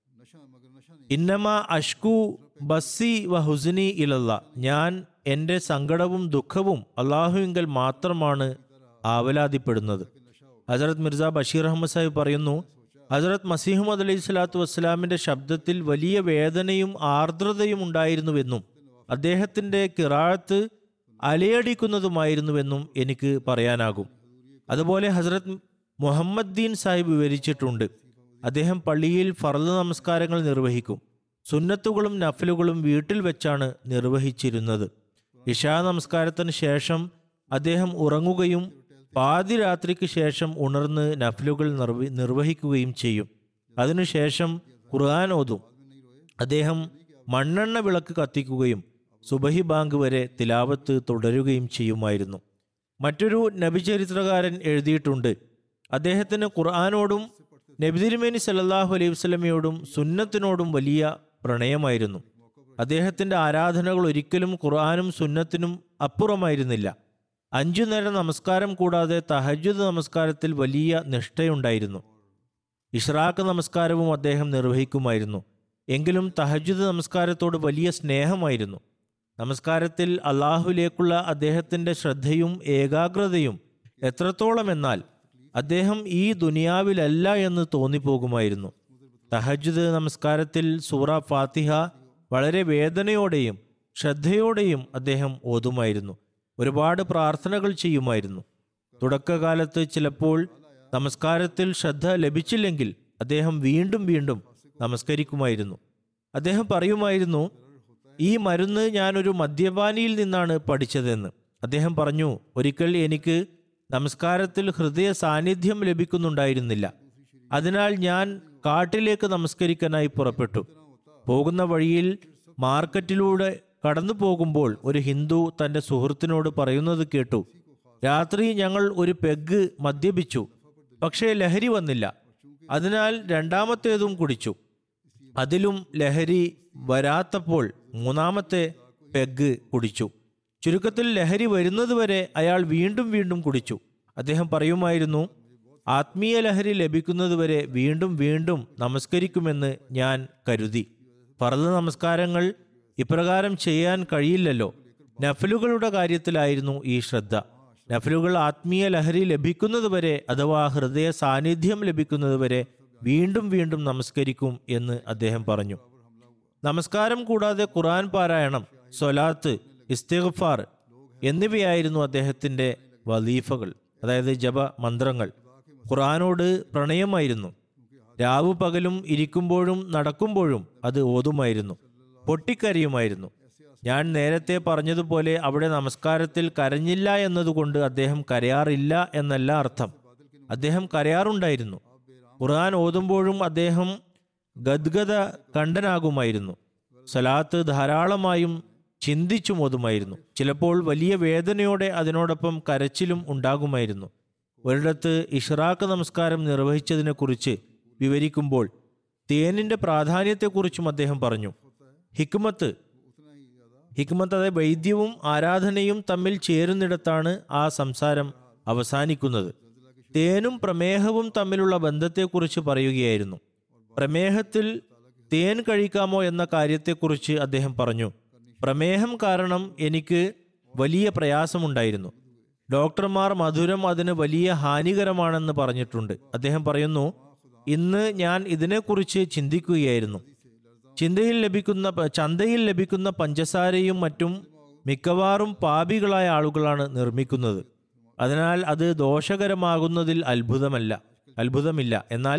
S2: ഇന്നമ അഷ്കു ബസ്സി വ ഹുസ്നി ഇലല്ല ഞാൻ എൻ്റെ സങ്കടവും ദുഃഖവും അള്ളാഹുവിങ്കൽ മാത്രമാണ് ആവലാതിപ്പെടുന്നത് ഹസരത് മിർസ ബഷീർ അഹമ്മദ് സാഹിബ് പറയുന്നു ഹസരത് മസീഹമ്മദ് അലൈഹി സ്വലാത്തു വസ്സലാമിന്റെ ശബ്ദത്തിൽ വലിയ വേദനയും ആർദ്രതയും ഉണ്ടായിരുന്നുവെന്നും അദ്ദേഹത്തിന്റെ കിറാഴത്ത് അലയടിക്കുന്നതുമായിരുന്നുവെന്നും എനിക്ക് പറയാനാകും അതുപോലെ ഹസരത് മുഹമ്മദ് ദീൻ സാഹിബ് വിവരിച്ചിട്ടുണ്ട് അദ്ദേഹം പള്ളിയിൽ ഫർദ് നമസ്കാരങ്ങൾ നിർവഹിക്കും സുന്നത്തുകളും നഫലുകളും വീട്ടിൽ വെച്ചാണ് നിർവഹിച്ചിരുന്നത് ഇഷാ നമസ്കാരത്തിന് ശേഷം അദ്ദേഹം ഉറങ്ങുകയും പാതിരാത്രിക്ക് ശേഷം ഉണർന്ന് നഫലുകൾ നിർവ നിർവഹിക്കുകയും ചെയ്യും അതിനുശേഷം ഖുർആൻ ഓതും അദ്ദേഹം മണ്ണെണ്ണ വിളക്ക് കത്തിക്കുകയും സുബഹി ബാങ്ക് വരെ തിലാവത്ത് തുടരുകയും ചെയ്യുമായിരുന്നു മറ്റൊരു നബിചരിത്രകാരൻ എഴുതിയിട്ടുണ്ട് അദ്ദേഹത്തിന് ഖുർആാനോടും നബിതിരുമേനി സല്ലല്ലാഹു അലൈഹി വസല്ലമയോടും സുന്നത്തിനോടും വലിയ പ്രണയമായിരുന്നു അദ്ദേഹത്തിന്റെ ആരാധനകൾ ഒരിക്കലും ഖുർആാനും സുന്നത്തിനും അപ്പുറമായിരുന്നില്ല അഞ്ചു നേരം നമസ്കാരം കൂടാതെ തഹജുദ് നമസ്കാരത്തിൽ വലിയ നിഷ്ഠയുണ്ടായിരുന്നു ഇഷ്റാഖ് നമസ്കാരവും അദ്ദേഹം നിർവഹിക്കുമായിരുന്നു എങ്കിലും തഹജുദ് നമസ്കാരത്തോട് വലിയ സ്നേഹമായിരുന്നു നമസ്കാരത്തിൽ അള്ളാഹുലേക്കുള്ള അദ്ദേഹത്തിന്റെ ശ്രദ്ധയും ഏകാഗ്രതയും എത്രത്തോളം എന്നാൽ അദ്ദേഹം ഈ ദുനിയാവിലല്ല എന്ന് തോന്നിപ്പോകുമായിരുന്നു തഹജുദ് നമസ്കാരത്തിൽ സൂറ ഫാത്തിഹ വളരെ വേദനയോടെയും ശ്രദ്ധയോടെയും അദ്ദേഹം ഓതുമായിരുന്നു ഒരുപാട് പ്രാർത്ഥനകൾ ചെയ്യുമായിരുന്നു തുടക്കകാലത്ത് ചിലപ്പോൾ നമസ്കാരത്തിൽ ശ്രദ്ധ ലഭിച്ചില്ലെങ്കിൽ അദ്ദേഹം വീണ്ടും വീണ്ടും നമസ്കരിക്കുമായിരുന്നു അദ്ദേഹം പറയുമായിരുന്നു ഈ മരുന്ന് ഞാനൊരു മദ്യപാനിയിൽ നിന്നാണ് പഠിച്ചതെന്ന് അദ്ദേഹം പറഞ്ഞു ഒരിക്കൽ എനിക്ക് നമസ്കാരത്തിൽ ഹൃദയ സാന്നിധ്യം ലഭിക്കുന്നുണ്ടായിരുന്നില്ല അതിനാൽ ഞാൻ കാട്ടിലേക്ക് നമസ്കരിക്കാനായി പുറപ്പെട്ടു പോകുന്ന വഴിയിൽ മാർക്കറ്റിലൂടെ കടന്നു പോകുമ്പോൾ ഒരു ഹിന്ദു തന്റെ സുഹൃത്തിനോട് പറയുന്നത് കേട്ടു രാത്രി ഞങ്ങൾ ഒരു പെഗ് മദ്യപിച്ചു പക്ഷേ ലഹരി വന്നില്ല അതിനാൽ രണ്ടാമത്തേതും കുടിച്ചു അതിലും ലഹരി വരാത്തപ്പോൾ മൂന്നാമത്തെ പെഗ് കുടിച്ചു ചുരുക്കത്തിൽ ലഹരി വരുന്നതുവരെ അയാൾ വീണ്ടും വീണ്ടും കുടിച്ചു അദ്ദേഹം പറയുമായിരുന്നു ആത്മീയ ലഹരി ലഭിക്കുന്നതുവരെ വീണ്ടും വീണ്ടും നമസ്കരിക്കുമെന്ന് ഞാൻ കരുതി ഫർദ് നമസ്കാരങ്ങൾ ഇപ്രകാരം ചെയ്യാൻ കഴിയില്ലല്ലോ നഫലുകളുടെ കാര്യത്തിലായിരുന്നു ഈ ശ്രദ്ധ നഫലുകൾ ആത്മീയ ലഹരി ലഭിക്കുന്നതുവരെ അഥവാ ഹൃദയ സാന്നിധ്യം ലഭിക്കുന്നതുവരെ വീണ്ടും വീണ്ടും നമസ്കരിക്കും എന്ന് അദ്ദേഹം പറഞ്ഞു നമസ്കാരം കൂടാതെ ഖുറാൻ പാരായണം സ്വലാത്ത് ഇസ്തിഗ്ഫാർ എന്നിവയായിരുന്നു അദ്ദേഹത്തിന്റെ വലീഫകൾ അതായത് ജപ മന്ത്രങ്ങൾ ഖുറാനോട് പ്രണയമായിരുന്നു രാവു പകലും ഇരിക്കുമ്പോഴും നടക്കുമ്പോഴും അത് ഓതുമായിരുന്നു പൊട്ടിക്കരയുമായിരുന്നു ഞാൻ നേരത്തെ പറഞ്ഞതുപോലെ അവിടെ നമസ്കാരത്തിൽ കരഞ്ഞില്ല എന്നതുകൊണ്ട് അദ്ദേഹം കരയാറില്ല എന്നല്ല അർത്ഥം അദ്ദേഹം കരയാറുണ്ടായിരുന്നു ഖുർആൻ ഓതുമ്പോഴും അദ്ദേഹം ഗദ്ഗത കണ്ടനാകുമായിരുന്നു സലാത്ത് ധാരാളമായും ചിന്തിച്ചു മോതുമായിരുന്നു ചിലപ്പോൾ വലിയ വേദനയോടെ അതിനോടൊപ്പം കരച്ചിലും ഉണ്ടാകുമായിരുന്നു ഒരിടത്ത് ഇഷ്റാഖ് നമസ്കാരം നിർവഹിച്ചതിനെക്കുറിച്ച് വിവരിക്കുമ്പോൾ തേനിന്റെ പ്രാധാന്യത്തെക്കുറിച്ചും അദ്ദേഹം പറഞ്ഞു ഹിക്മത്ത് ഹിക്മത്ത് അതായത് വൈദ്യവും ആരാധനയും തമ്മിൽ ചേരുന്നിടത്താണ് ആ സംസാരം അവസാനിക്കുന്നത് തേനും പ്രമേഹവും തമ്മിലുള്ള ബന്ധത്തെക്കുറിച്ച് പറയുകയായിരുന്നു പ്രമേഹത്തിൽ തേൻ കഴിക്കാമോ എന്ന കാര്യത്തെക്കുറിച്ച് അദ്ദേഹം പറഞ്ഞു പ്രമേഹം കാരണം എനിക്ക് വലിയ പ്രയാസമുണ്ടായിരുന്നു ഡോക്ടർമാർ മധുരം അതിന് വലിയ ഹാനികരമാണെന്ന് പറഞ്ഞിട്ടുണ്ട് അദ്ദേഹം പറയുന്നു ഇന്ന് ഞാൻ ഇതിനെക്കുറിച്ച് ചിന്തിക്കുകയായിരുന്നു ചിന്തയിൽ ലഭിക്കുന്ന പ- ചന്തയിൽ ലഭിക്കുന്ന പഞ്ചസാരയും മറ്റും മിക്കവാറും പാപികളായ ആളുകളാണ് നിർമ്മിക്കുന്നത് അതിനാൽ അത് ദോഷകരമാകുന്നതിൽ അത്ഭുതമല്ല അത്ഭുതമില്ല എന്നാൽ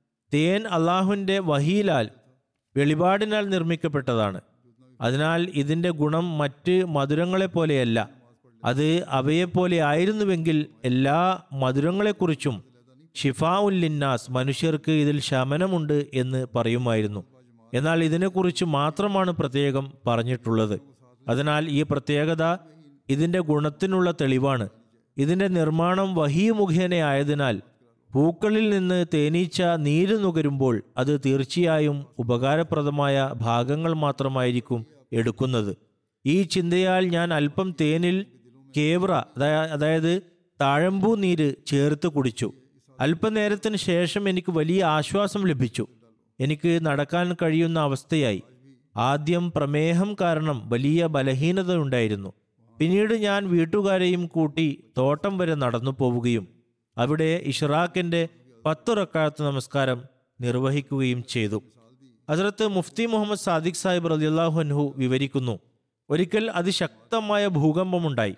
S2: തേൻ അള്ളാഹുവിൻ്റെ വഹീലാൽ വെളിപാടിനാൽ നിർമ്മിക്കപ്പെട്ടതാണ് അതിനാൽ ഇതിൻ്റെ ഗുണം മറ്റ് മധുരങ്ങളെ പോലെയല്ല അത് അവയെപ്പോലെ ആയിരുന്നുവെങ്കിൽ എല്ലാ മധുരങ്ങളെക്കുറിച്ചും ഷിഫാ ഉല്ലിന്നാസ് മനുഷ്യർക്ക് ഇതിൽ ശമനമുണ്ട് എന്ന് പറയുമായിരുന്നു എന്നാൽ ഇതിനെക്കുറിച്ച് മാത്രമാണ് പ്രത്യേകം പറഞ്ഞിട്ടുള്ളത് അതിനാൽ ഈ പ്രത്യേകത ഇതിൻ്റെ ഗുണത്തിനുള്ള തെളിവാണ് ഇതിൻ്റെ നിർമ്മാണം വഹീ മുഖേനയായതിനാൽ പൂക്കളിൽ നിന്ന് തേനീച്ച നീര് നുകരുമ്പോൾ അത് തീർച്ചയായും ഉപകാരപ്രദമായ ഭാഗങ്ങൾ മാത്രമായിരിക്കും എടുക്കുന്നത് ഈ ചിന്തയാൽ ഞാൻ അല്പം തേനിൽ കേവ്ര അതായ- അതായത് താഴമ്പൂ നീര് ചേർത്ത് കുടിച്ചു അല്പനേരത്തിന് ശേഷം എനിക്ക് വലിയ ആശ്വാസം ലഭിച്ചു എനിക്ക് നടക്കാൻ കഴിയുന്ന അവസ്ഥയായി ആദ്യം പ്രമേഹം കാരണം വലിയ ബലഹീനത ഉണ്ടായിരുന്നു പിന്നീട് ഞാൻ വീട്ടുകാരെയും കൂട്ടി തോട്ടം വരെ നടന്നു പോവുകയും അവിടെ ഇഷ്റാഖിന്റെ പത്ത് റക്കാത്ത് നമസ്കാരം നിർവഹിക്കുകയും ചെയ്തു ഹസ്രത്ത് മുഫ്തി മുഹമ്മദ് സാദിഖ് സാഹിബ് റലിയല്ലാഹു അൻഹു വിവരിക്കുന്നു ഒരിക്കൽ അതിശക്തമായ ഭൂകമ്പമുണ്ടായി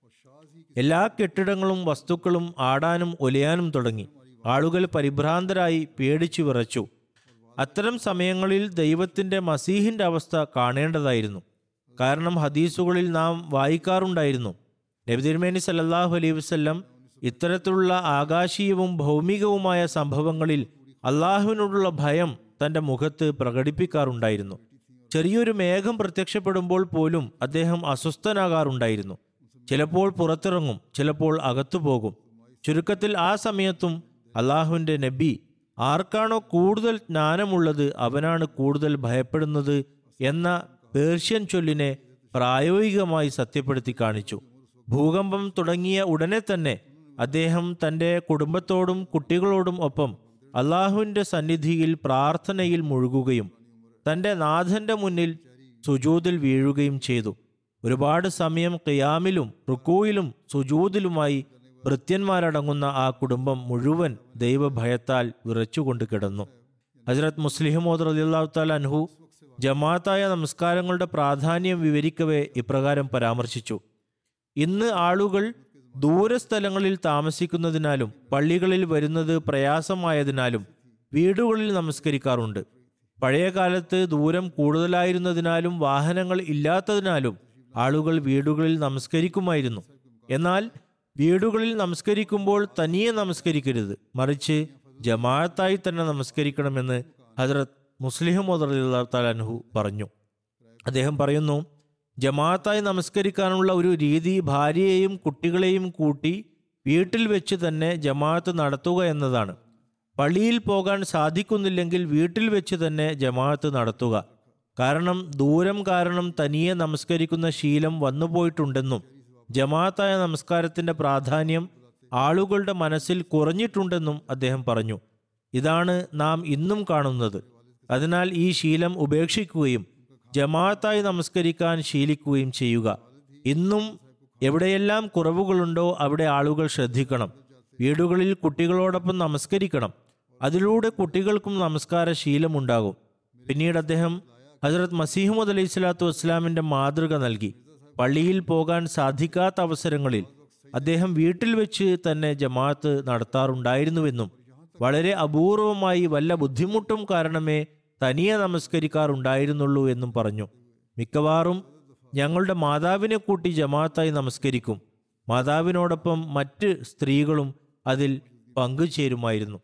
S2: എല്ലാ കെട്ടിടങ്ങളും വസ്തുക്കളും ആടാനും ഒലയാനും തുടങ്ങി ആളുകൾ പരിഭ്രാന്തരായി പേടിച്ചു വിറച്ചു അത്തരം സമയങ്ങളിൽ ദൈവത്തിന്റെ മസീഹിന്റെ അവസ്ഥ കാണേണ്ടതായിരുന്നു കാരണം ഹദീസുകളിൽ നാം വായിക്കാറുണ്ടായിരുന്നു നബി തിരുമേനി സല്ലല്ലാഹു അലൈഹി വസല്ലം ഇത്തരത്തിലുള്ള ആകാശീയവും ഭൗമികവുമായ സംഭവങ്ങളിൽ അള്ളാഹുവിനോടുള്ള ഭയം തന്റെ മുഖത്ത് പ്രകടിപ്പിക്കാറുണ്ടായിരുന്നു ചെറിയൊരു മേഘം പ്രത്യക്ഷപ്പെടുമ്പോൾ പോലും അദ്ദേഹം അസ്വസ്ഥനാകാറുണ്ടായിരുന്നു ചിലപ്പോൾ പുറത്തിറങ്ങും ചിലപ്പോൾ അകത്തു പോകും ചുരുക്കത്തിൽ ആ സമയത്തും അള്ളാഹുവിൻ്റെ നബി ആർക്കാണോ കൂടുതൽ ജ്ഞാനമുള്ളത് അവനാണ് കൂടുതൽ ഭയപ്പെടുന്നത് എന്ന പേർഷ്യൻ ചൊല്ലിനെ പ്രായോഗികമായി സത്യപ്പെടുത്തി കാണിച്ചു ഭൂകമ്പം തുടങ്ങിയ ഉടനെ തന്നെ അദ്ദേഹം തൻ്റെ കുടുംബത്തോടും കുട്ടികളോടും ഒപ്പം അള്ളാഹുവിൻ്റെ സന്നിധിയിൽ പ്രാർത്ഥനയിൽ മുഴുകുകയും തൻ്റെ നാഥന്റെ മുന്നിൽ സുജൂദിൽ വീഴുകയും ചെയ്തു ഒരുപാട് സമയം ഖിയാമിലും റുക്കൂയിലും സുജൂദിലുമായി ഭൃത്യന്മാരടങ്ങുന്ന ആ കുടുംബം മുഴുവൻ ദൈവഭയത്താൽ വിറച്ചുകൊണ്ട് കിടന്നു ഹജ്രത് മുസ്ലിഹമോദ് റലിയല്ലാഹു താല അൻഹു ജമാഅത്തായ നമസ്കാരങ്ങളുടെ പ്രാധാന്യം വിവരിക്കവേ ഇപ്രകാരം പരാമർശിച്ചു ഇന്ന് ആളുകൾ ദൂരസ്ഥലങ്ങളിൽ താമസിക്കുന്നതിനാലും പള്ളികളിൽ വരുന്നത് പ്രയാസമായതിനാലും വീടുകളിൽ നമസ്കരിക്കാറുണ്ട് പഴയ കാലത്ത് ദൂരം കൂടുതലായിരുന്നതിനാലും വാഹനങ്ങൾ ഇല്ലാത്തതിനാലും ആളുകൾ വീടുകളിൽ നമസ്കരിക്കുമായിരുന്നു എന്നാൽ വീടുകളിൽ നമസ്കരിക്കുമ്പോൾ തനിയെ നമസ്കരിക്കരുത് മറിച്ച് ജമാഅത്തായി തന്നെ നമസ്കരിക്കണമെന്ന് ഹജറത് മുസ്ലിം തലാൻഹു പറഞ്ഞു അദ്ദേഹം പറയുന്നു ജമാഅത്തായി നമസ്കരിക്കാനുള്ള ഒരു രീതി ഭാര്യയെയും കുട്ടികളെയും കൂട്ടി വീട്ടിൽ വെച്ച് തന്നെ ജമാഅത്ത് നടത്തുക എന്നതാണ് പള്ളിയിൽ പോകാൻ സാധിക്കുന്നില്ലെങ്കിൽ വീട്ടിൽ വെച്ച് തന്നെ ജമാഅത്ത് നടത്തുക കാരണം ദൂരം കാരണം തനിയെ നമസ്കരിക്കുന്ന ശീലം വന്നുപോയിട്ടുണ്ടെന്നും ജമാഅത്തായ നമസ്കാരത്തിന്റെ പ്രാധാന്യം ആളുകളുടെ മനസ്സിൽ കുറഞ്ഞിട്ടുണ്ടെന്നും അദ്ദേഹം പറഞ്ഞു ഇതാണ് നാം ഇന്നും കാണുന്നത് അതിനാൽ ഈ ശീലം ഉപേക്ഷിക്കുകയും ജമാഅത്തായി നമസ്കരിക്കാൻ ശീലിക്കുകയും ചെയ്യുക ഇന്നും എവിടെയെല്ലാം കുറവുകളുണ്ടോ അവിടെ ആളുകൾ ശ്രദ്ധിക്കണം വീടുകളിൽ കുട്ടികളോടൊപ്പം നമസ്കരിക്കണം അതിലൂടെ കുട്ടികൾക്കും നമസ്കാര ശീലമുണ്ടാകും പിന്നീട് അദ്ദേഹം ഹജറത് മസീഹുമദ് അലൈഹി സ്വലാത്തു വസ്സലാമിന്റെ മാതൃക നൽകി പള്ളിയിൽ പോകാൻ സാധിക്കാത്ത അവസരങ്ങളിൽ അദ്ദേഹം വീട്ടിൽ വെച്ച് തന്നെ ജമാഅത്ത് നടത്താറുണ്ടായിരുന്നുവെന്നും വളരെ അപൂർവമായി വല്ല ബുദ്ധിമുട്ടും കാരണമേ തനിയെ നമസ്കരിക്കാറുണ്ടായിരുന്നുള്ളൂ എന്നും പറഞ്ഞു മിക്കവാറും ഞങ്ങളുടെ മാതാവിനെ കൂട്ടി ജമാഅത്തായി നമസ്കരിക്കും മാതാവിനോടൊപ്പം മറ്റ് സ്ത്രീകളും അതിൽ പങ്കുചേരുമായിരുന്നു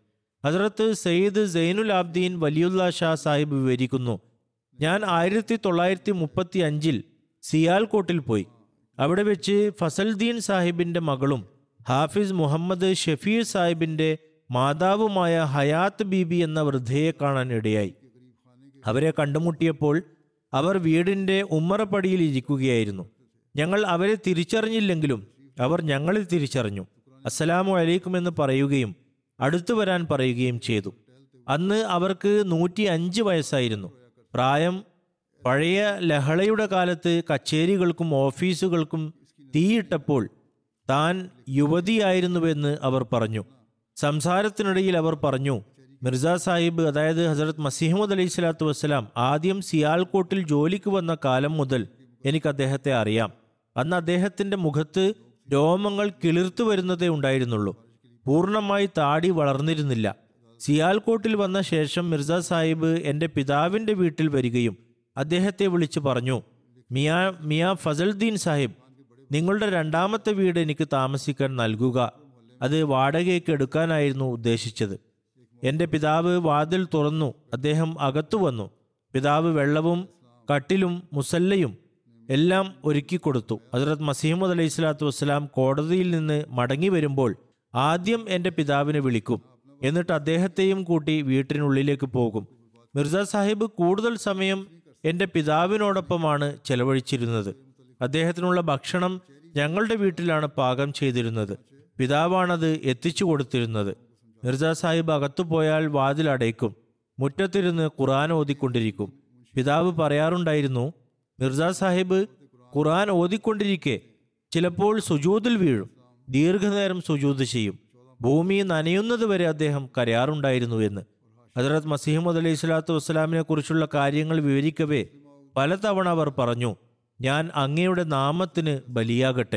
S2: ഹസ്രത്ത് സയ്യിദ് സൈനുൽ ആബ്ദീൻ വലിയുല്ല ഷാ സാഹിബ് വിവരിക്കുന്നു ഞാൻ ആയിരത്തി തൊള്ളായിരത്തി മുപ്പത്തി അഞ്ചിൽ സിയാൽകോട്ടിൽ പോയി അവിടെ വെച്ച് ഫസൽദീൻ സാഹിബിന്റെ മകളും ഹാഫിസ് മുഹമ്മദ് ഷഫീർ സാഹിബിന്റെ മാതാവുമായ ഹയാത്ത് ബീബി എന്ന വൃദ്ധയെ കാണാൻ ഇടയായി അവരെ കണ്ടുമുട്ടിയപ്പോൾ അവർ വീടിന്റെ ഉമ്മറപ്പടിയിൽ ഇരിക്കുകയായിരുന്നു ഞങ്ങൾ അവരെ തിരിച്ചറിഞ്ഞില്ലെങ്കിലും അവർ ഞങ്ങളെ തിരിച്ചറിഞ്ഞു അസ്സലാമു അലൈക്കും എന്ന് പറയുകയും അടുത്തു വരാൻ പറയുകയും ചെയ്തു അന്ന് അവർക്ക് നൂറ്റി അഞ്ച് വയസ്സായിരുന്നു പ്രായം പഴയ ലഹളയുടെ കാലത്ത് കച്ചേരികൾക്കും ഓഫീസുകൾക്കും തീയിട്ടപ്പോൾ താൻ യുവതിയായിരുന്നുവെന്ന് അവർ പറഞ്ഞു സംസാരത്തിനിടയിൽ അവർ പറഞ്ഞു മിർസ സാഹിബ് അതായത് ഹസരത് മസീഹമ്മദ് അലൈഹി സ്വലാത്തു വസ്സലാം ആദ്യം സിയാൽകോട്ടിൽ ജോലിക്ക് വന്ന കാലം മുതൽ എനിക്ക് അദ്ദേഹത്തെ അറിയാം അന്ന് അദ്ദേഹത്തിന്റെ മുഖത്ത് രോമങ്ങൾ കിളിർത്തു വരുന്നതേ ഉണ്ടായിരുന്നുള്ളൂ പൂർണ്ണമായി താടി വളർന്നിരുന്നില്ല സിയാൽകോട്ടിൽ വന്ന ശേഷം മിർസ സാഹിബ് എൻ്റെ പിതാവിൻ്റെ വീട്ടിൽ വരികയും അദ്ദേഹത്തെ വിളിച്ചു പറഞ്ഞു മിയാ മിയാ ഫസൽദീൻ സാഹിബ് നിങ്ങളുടെ രണ്ടാമത്തെ വീട് എനിക്ക് താമസിക്കാൻ നൽകുക അത് വാടകയ്ക്ക് എടുക്കാനായിരുന്നു ഉദ്ദേശിച്ചത് എൻ്റെ പിതാവ് വാതിൽ തുറന്നു അദ്ദേഹം അകത്തു വന്നു പിതാവ് വെള്ളവും കട്ടിലും മുസല്ലയും എല്ലാം ഒരുക്കി കൊടുത്തു ഹസരത് മസീമദ് അലൈഹി സ്വലാത്തു വസ്സലാം കോടതിയിൽ നിന്ന് മടങ്ങി വരുമ്പോൾ ആദ്യം എൻ്റെ പിതാവിനെ വിളിക്കും എന്നിട്ട് അദ്ദേഹത്തെയും കൂട്ടി വീട്ടിനുള്ളിലേക്ക് പോകും മിർസ സാഹിബ് കൂടുതൽ സമയം എൻ്റെ പിതാവിനോടൊപ്പമാണ് ചെലവഴിച്ചിരുന്നത് അദ്ദേഹത്തിനുള്ള ഭക്ഷണം ഞങ്ങളുടെ വീട്ടിലാണ് പാകം ചെയ്തിരുന്നത് പിതാവാണത് എത്തിച്ചു കൊടുത്തിരുന്നത് മിർസ സാഹിബ് അകത്തു പോയാൽ വാതിൽ അടയ്ക്കും മുറ്റത്തിരുന്ന് ഖുറാൻ ഓതിക്കൊണ്ടിരിക്കും പിതാവ് പറയാറുണ്ടായിരുന്നു മിർസ സാഹിബ് ഖുറാൻ ഓതിക്കൊണ്ടിരിക്കെ ചിലപ്പോൾ സുജൂദിൽ വീഴും ദീർഘനേരം സുജൂദ് ചെയ്യും ഭൂമി നനയുന്നത് വരെ അദ്ദേഹം കരയാറുണ്ടായിരുന്നു എന്ന് ഹജറത് മസീഹമ്മദ് അലൈഹി സ്വലാത്തു വസ്സലാമിനെ കുറിച്ചുള്ള കാര്യങ്ങൾ വിവരിക്കവേ പലതവണ അവർ പറഞ്ഞു ഞാൻ അങ്ങയുടെ നാമത്തിന് ബലിയാകട്ടെ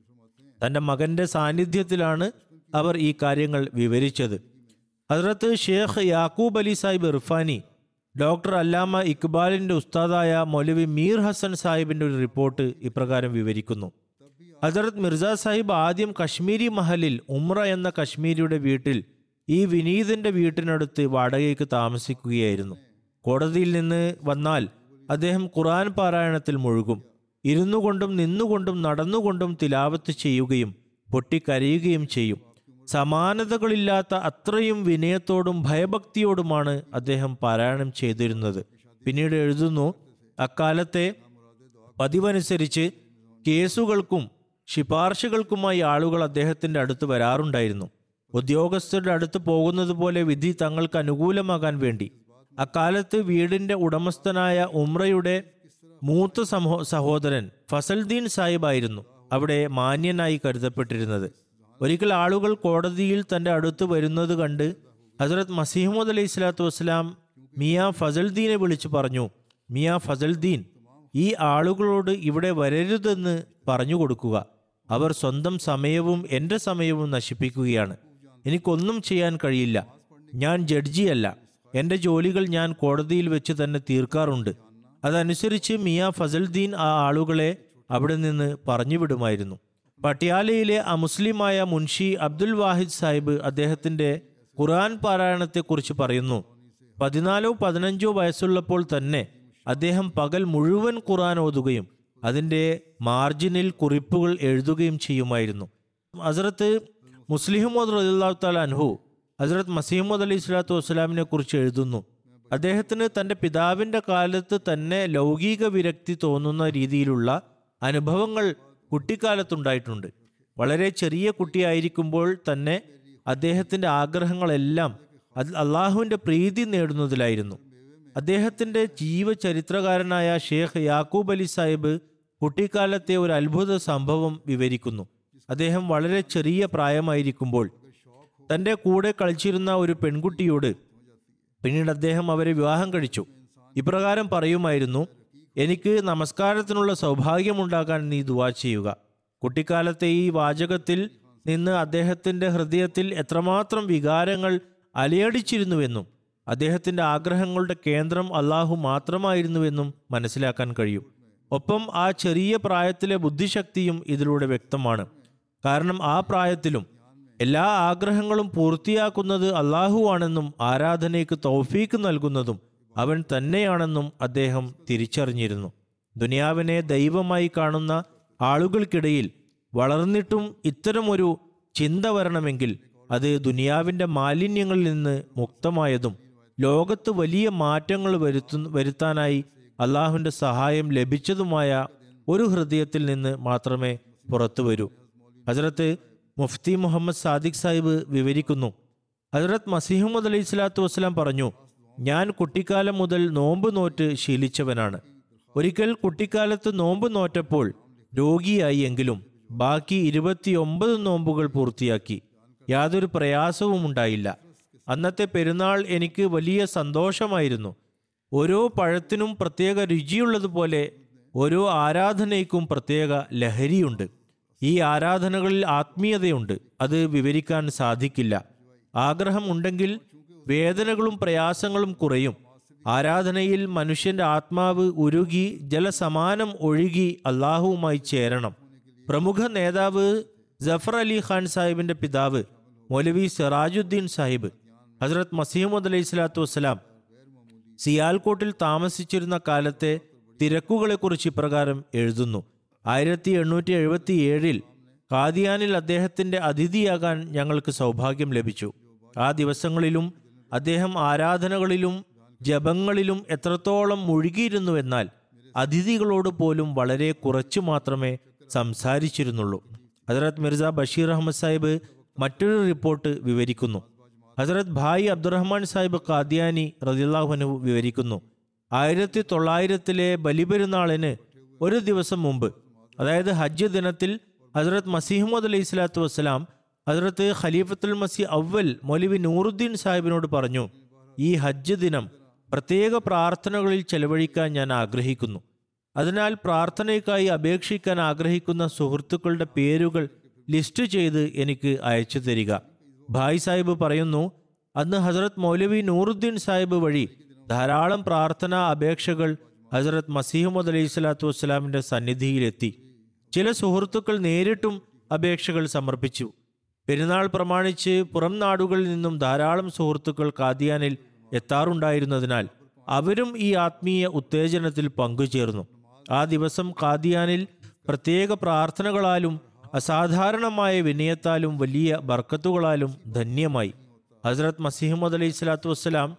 S2: തന്റെ മകന്റെ സാന്നിധ്യത്തിലാണ് അവർ ഈ കാര്യങ്ങൾ വിവരിച്ചത് ഹസ്രത്ത് ഷേഖ് യാക്കൂബ് അലി സാഹിബ് ഇർഫാനി ഡോക്ടർ അല്ലാമ ഇക്ബാലിന്റെ ഉസ്താദായ മൗലവി മീർ ഹസൻ സാഹിബിന്റെ ഒരു റിപ്പോർട്ട് ഇപ്രകാരം വിവരിക്കുന്നു ഹസരത് മിർസ സാഹിബ് ആദ്യം കശ്മീരി മഹലിൽ ഉമ്ര എന്ന കശ്മീരിയുടെ വീട്ടിൽ ഈ വിനീതന്റെ വീട്ടിനടുത്ത് വാടകയ്ക്ക് താമസിക്കുകയായിരുന്നു കോടതിയിൽ നിന്ന് വന്നാൽ അദ്ദേഹം ഖുറാൻ പാരായണത്തിൽ മുഴുകും ഇരുന്നു കൊണ്ടും നിന്നുകൊണ്ടും നടന്നുകൊണ്ടും തിലാവത്ത് ചെയ്യുകയും പൊട്ടിക്കരയുകയും ചെയ്യും സമാനതകളില്ലാത്ത അത്രയും വിനയത്തോടും ഭയഭക്തിയോടുമാണ് അദ്ദേഹം പാരായണം ചെയ്തിരുന്നത് പിന്നീട് എഴുതുന്നു അക്കാലത്തെ പതിവനുസരിച്ച് കേസുകൾക്കും ശിപാർശകൾക്കുമായി ആളുകൾ അദ്ദേഹത്തിന്റെ അടുത്ത് വരാറുണ്ടായിരുന്നു ഉദ്യോഗസ്ഥരുടെ അടുത്ത് പോകുന്നത് പോലെ വിധി തങ്ങൾക്ക് അനുകൂലമാകാൻ വേണ്ടി അക്കാലത്ത് വീടിന്റെ ഉടമസ്ഥനായ ഉമ്രയുടെ മൂത്ത സമോ സഹോദരൻ ഫസൽദീൻ സാഹിബായിരുന്നു അവിടെ മാന്യനായി കരുതപ്പെട്ടിരുന്നത് ഒരിക്കൽ ആളുകൾ കോടതിയിൽ തന്റെ അടുത്ത് വരുന്നത് കണ്ട് ഹസരത് മസീഹമ്മദ് അലൈഹി സ്വലാത്തു വസ്സലാം മിയ ഫസൽദീനെ വിളിച്ചു പറഞ്ഞു മിയ ഫസൽദീൻ ഈ ആളുകളോട് ഇവിടെ വരരുതെന്ന് പറഞ്ഞു കൊടുക്കുക അവർ സ്വന്തം സമയവും എൻ്റെ സമയവും നശിപ്പിക്കുകയാണ് എനിക്കൊന്നും ചെയ്യാൻ കഴിയില്ല ഞാൻ ജഡ്ജിയല്ല എൻ്റെ ജോലികൾ ഞാൻ കോടതിയിൽ വെച്ച് തന്നെ തീർക്കാറുണ്ട് അതനുസരിച്ച് മിയ ഫസൽദീൻ ആ ആളുകളെ അവിടെ നിന്ന് പറഞ്ഞുവിടുമായിരുന്നു പട്യാലയിലെ അമുസ്ലിമായ മുൻഷി അബ്ദുൽ വാഹിദ് സാഹിബ് അദ്ദേഹത്തിന്റെ ഖുർആൻ പാരായണത്തെക്കുറിച്ച് പറയുന്നു പതിനാലോ പതിനഞ്ചോ വയസ്സുള്ളപ്പോൾ തന്നെ അദ്ദേഹം പകൽ മുഴുവൻ ഖുർആൻ ഓതുകയും അതിൻ്റെ മാർജിനിൽ കുറിപ്പുകൾ എഴുതുകയും ചെയ്യുമായിരുന്നു ഹസരത്ത് മുസ്ലിഹമ്മദ് റലിള്ളാഹു താല അൻഹു ഹസരത് മസീമദ് അലി സ്വലാത്തു വസ്സലാമിനെ കുറിച്ച് എഴുതുന്നു അദ്ദേഹത്തിന് തൻ്റെ പിതാവിൻ്റെ കാലത്ത് തന്നെ ലൗകിക വിരക്തി തോന്നുന്ന രീതിയിലുള്ള അനുഭവങ്ങൾ കുട്ടിക്കാലത്തുണ്ടായിട്ടുണ്ട് വളരെ ചെറിയ കുട്ടിയായിരിക്കുമ്പോൾ തന്നെ അദ്ദേഹത്തിൻ്റെ ആഗ്രഹങ്ങളെല്ലാം അത് അള്ളാഹുവിൻ്റെ പ്രീതി നേടുന്നതിലായിരുന്നു അദ്ദേഹത്തിൻ്റെ ജീവചരിത്രകാരനായ ഷേഖ് യാക്കൂബ് അലി സാഹിബ് കുട്ടിക്കാലത്തെ ഒരു അത്ഭുത സംഭവം വിവരിക്കുന്നു അദ്ദേഹം വളരെ ചെറിയ പ്രായമായിരിക്കുമ്പോൾ തൻ്റെ കൂടെ കളിച്ചിരുന്ന ഒരു പെൺകുട്ടിയോട് പിന്നീട് അദ്ദേഹം അവരെ വിവാഹം കഴിച്ചു ഇപ്രകാരം പറയുമായിരുന്നു എനിക്ക് നമസ്കാരത്തിനുള്ള സൗഭാഗ്യമുണ്ടാകാൻ നീ ദുവാ ചെയ്യുക കുട്ടിക്കാലത്തെ ഈ വാചകത്തിൽ നിന്ന് അദ്ദേഹത്തിന്റെ ഹൃദയത്തിൽ എത്രമാത്രം വികാരങ്ങൾ അലയടിച്ചിരുന്നുവെന്നും അദ്ദേഹത്തിന്റെ ആഗ്രഹങ്ങളുടെ കേന്ദ്രം അള്ളാഹു മാത്രമായിരുന്നുവെന്നും മനസ്സിലാക്കാൻ കഴിയും ഒപ്പം ആ ചെറിയ പ്രായത്തിലെ ബുദ്ധിശക്തിയും ഇതിലൂടെ വ്യക്തമാണ് കാരണം ആ പ്രായത്തിലും എല്ലാ ആഗ്രഹങ്ങളും പൂർത്തിയാക്കുന്നത് അള്ളാഹുവാണെന്നും ആരാധനയ്ക്ക് തൗഫീക്ക് നൽകുന്നതും അവൻ തന്നെയാണെന്നും അദ്ദേഹം തിരിച്ചറിഞ്ഞിരുന്നു ദുനിയാവിനെ ദൈവമായി കാണുന്ന ആളുകൾക്കിടയിൽ വളർന്നിട്ടും ഇത്തരമൊരു ചിന്ത വരണമെങ്കിൽ അത് ദുനിയാവിൻ്റെ മാലിന്യങ്ങളിൽ നിന്ന് മുക്തമായതും ലോകത്ത് വലിയ മാറ്റങ്ങൾ വരുത്തു വരുത്താനായി അള്ളാഹുവിൻ്റെ സഹായം ലഭിച്ചതുമായ ഒരു ഹൃദയത്തിൽ നിന്ന് മാത്രമേ പുറത്തു വരൂ ഹസരത്ത് മുഫ്തി മുഹമ്മദ് സാദിഖ് സാഹിബ് വിവരിക്കുന്നു ഹസരത്ത് മസീഹമ്മദ് അലൈഹി സ്വലാത്തു വസ്സലാം പറഞ്ഞു ഞാൻ കുട്ടിക്കാലം മുതൽ നോമ്പ് നോറ്റ് ശീലിച്ചവനാണ് ഒരിക്കൽ കുട്ടിക്കാലത്ത് നോമ്പ് നോറ്റപ്പോൾ രോഗിയായി എങ്കിലും ബാക്കി ഇരുപത്തിയൊമ്പത് നോമ്പുകൾ പൂർത്തിയാക്കി യാതൊരു പ്രയാസവും ഉണ്ടായില്ല അന്നത്തെ പെരുന്നാൾ എനിക്ക് വലിയ സന്തോഷമായിരുന്നു ഓരോ പഴത്തിനും പ്രത്യേക രുചിയുള്ളതുപോലെ ഓരോ ആരാധനയ്ക്കും പ്രത്യേക ലഹരിയുണ്ട് ഈ ആരാധനകളിൽ ആത്മീയതയുണ്ട് അത് വിവരിക്കാൻ സാധിക്കില്ല ആഗ്രഹം ഉണ്ടെങ്കിൽ വേദനകളും പ്രയാസങ്ങളും കുറയും ആരാധനയിൽ മനുഷ്യന്റെ ആത്മാവ് ഉരുകി ജലസമാനം ഒഴുകി അള്ളാഹുവുമായി ചേരണം പ്രമുഖ നേതാവ് ജഫർ അലി ഖാൻ സാഹിബിന്റെ പിതാവ് മൗലവി സിറാജുദ്ദീൻ സാഹിബ് ഹസ്രത് മസീമുദ് അലൈഹി സ്വലാത്തു വസ്സലാം സിയാൽകോട്ടിൽ താമസിച്ചിരുന്ന കാലത്തെ തിരക്കുകളെക്കുറിച്ച് ഇപ്രകാരം എഴുതുന്നു ആയിരത്തി എണ്ണൂറ്റി എഴുപത്തി ഏഴിൽ കാദിയാനിൽ അദ്ദേഹത്തിന്റെ അതിഥിയാകാൻ ഞങ്ങൾക്ക് സൗഭാഗ്യം ലഭിച്ചു ആ ദിവസങ്ങളിലും അദ്ദേഹം ആരാധനകളിലും ജപങ്ങളിലും എത്രത്തോളം മുഴുകിയിരുന്നുവെന്നാൽ അതിഥികളോട് പോലും വളരെ കുറച്ചു മാത്രമേ സംസാരിച്ചിരുന്നുള്ളൂ ഹസരത് മിർസ ബഷീർ അഹമ്മദ് സാഹിബ് മറ്റൊരു റിപ്പോർട്ട് വിവരിക്കുന്നു ഹസരത് ഭായ് അബ്ദുറഹ്മാൻ സാഹിബ് കാദ്യാനി റദിള്ളാഹുനു വിവരിക്കുന്നു ആയിരത്തി തൊള്ളായിരത്തിലെ ബലിപെരുന്നാളിന് ഒരു ദിവസം മുമ്പ് അതായത് ഹജ്ജ് ദിനത്തിൽ ഹസരത് മസീഹമ്മദ് അലൈഹി സ്വലാത്തു വസ്സലാം ഹസരത്ത് ഖലീഫത്തുൽ മസി അവൽ മൗലവി നൂറുദ്ദീൻ സാഹിബിനോട് പറഞ്ഞു ഈ ഹജ്ജ് ദിനം പ്രത്യേക പ്രാർത്ഥനകളിൽ ചെലവഴിക്കാൻ ഞാൻ ആഗ്രഹിക്കുന്നു അതിനാൽ പ്രാർത്ഥനയ്ക്കായി അപേക്ഷിക്കാൻ ആഗ്രഹിക്കുന്ന സുഹൃത്തുക്കളുടെ പേരുകൾ ലിസ്റ്റ് ചെയ്ത് എനിക്ക് അയച്ചു തരിക ഭായ് സാഹിബ് പറയുന്നു അന്ന് ഹസരത് മൗലവി നൂറുദ്ദീൻ സാഹിബ് വഴി ധാരാളം പ്രാർത്ഥനാ അപേക്ഷകൾ ഹസരത് മസീഹമ്മദ് അലൈഹി സ്വലാത്തു വസ്സലാമിന്റെ സന്നിധിയിലെത്തി ചില സുഹൃത്തുക്കൾ നേരിട്ടും അപേക്ഷകൾ സമർപ്പിച്ചു പെരുന്നാൾ പ്രമാണിച്ച് പുറം നാടുകളിൽ നിന്നും ധാരാളം സുഹൃത്തുക്കൾ കാദിയാനിൽ എത്താറുണ്ടായിരുന്നതിനാൽ അവരും ഈ ആത്മീയ ഉത്തേജനത്തിൽ പങ്കുചേർന്നു ആ ദിവസം കാദിയാനിൽ പ്രത്യേക പ്രാർത്ഥനകളാലും അസാധാരണമായ വിനയത്താലും വലിയ ബർക്കത്തുകളാലും ധന്യമായി ഹസ്രത് മസീഹമ്മദ് അലൈഹി സ്വലാത്തു വസ്സലാം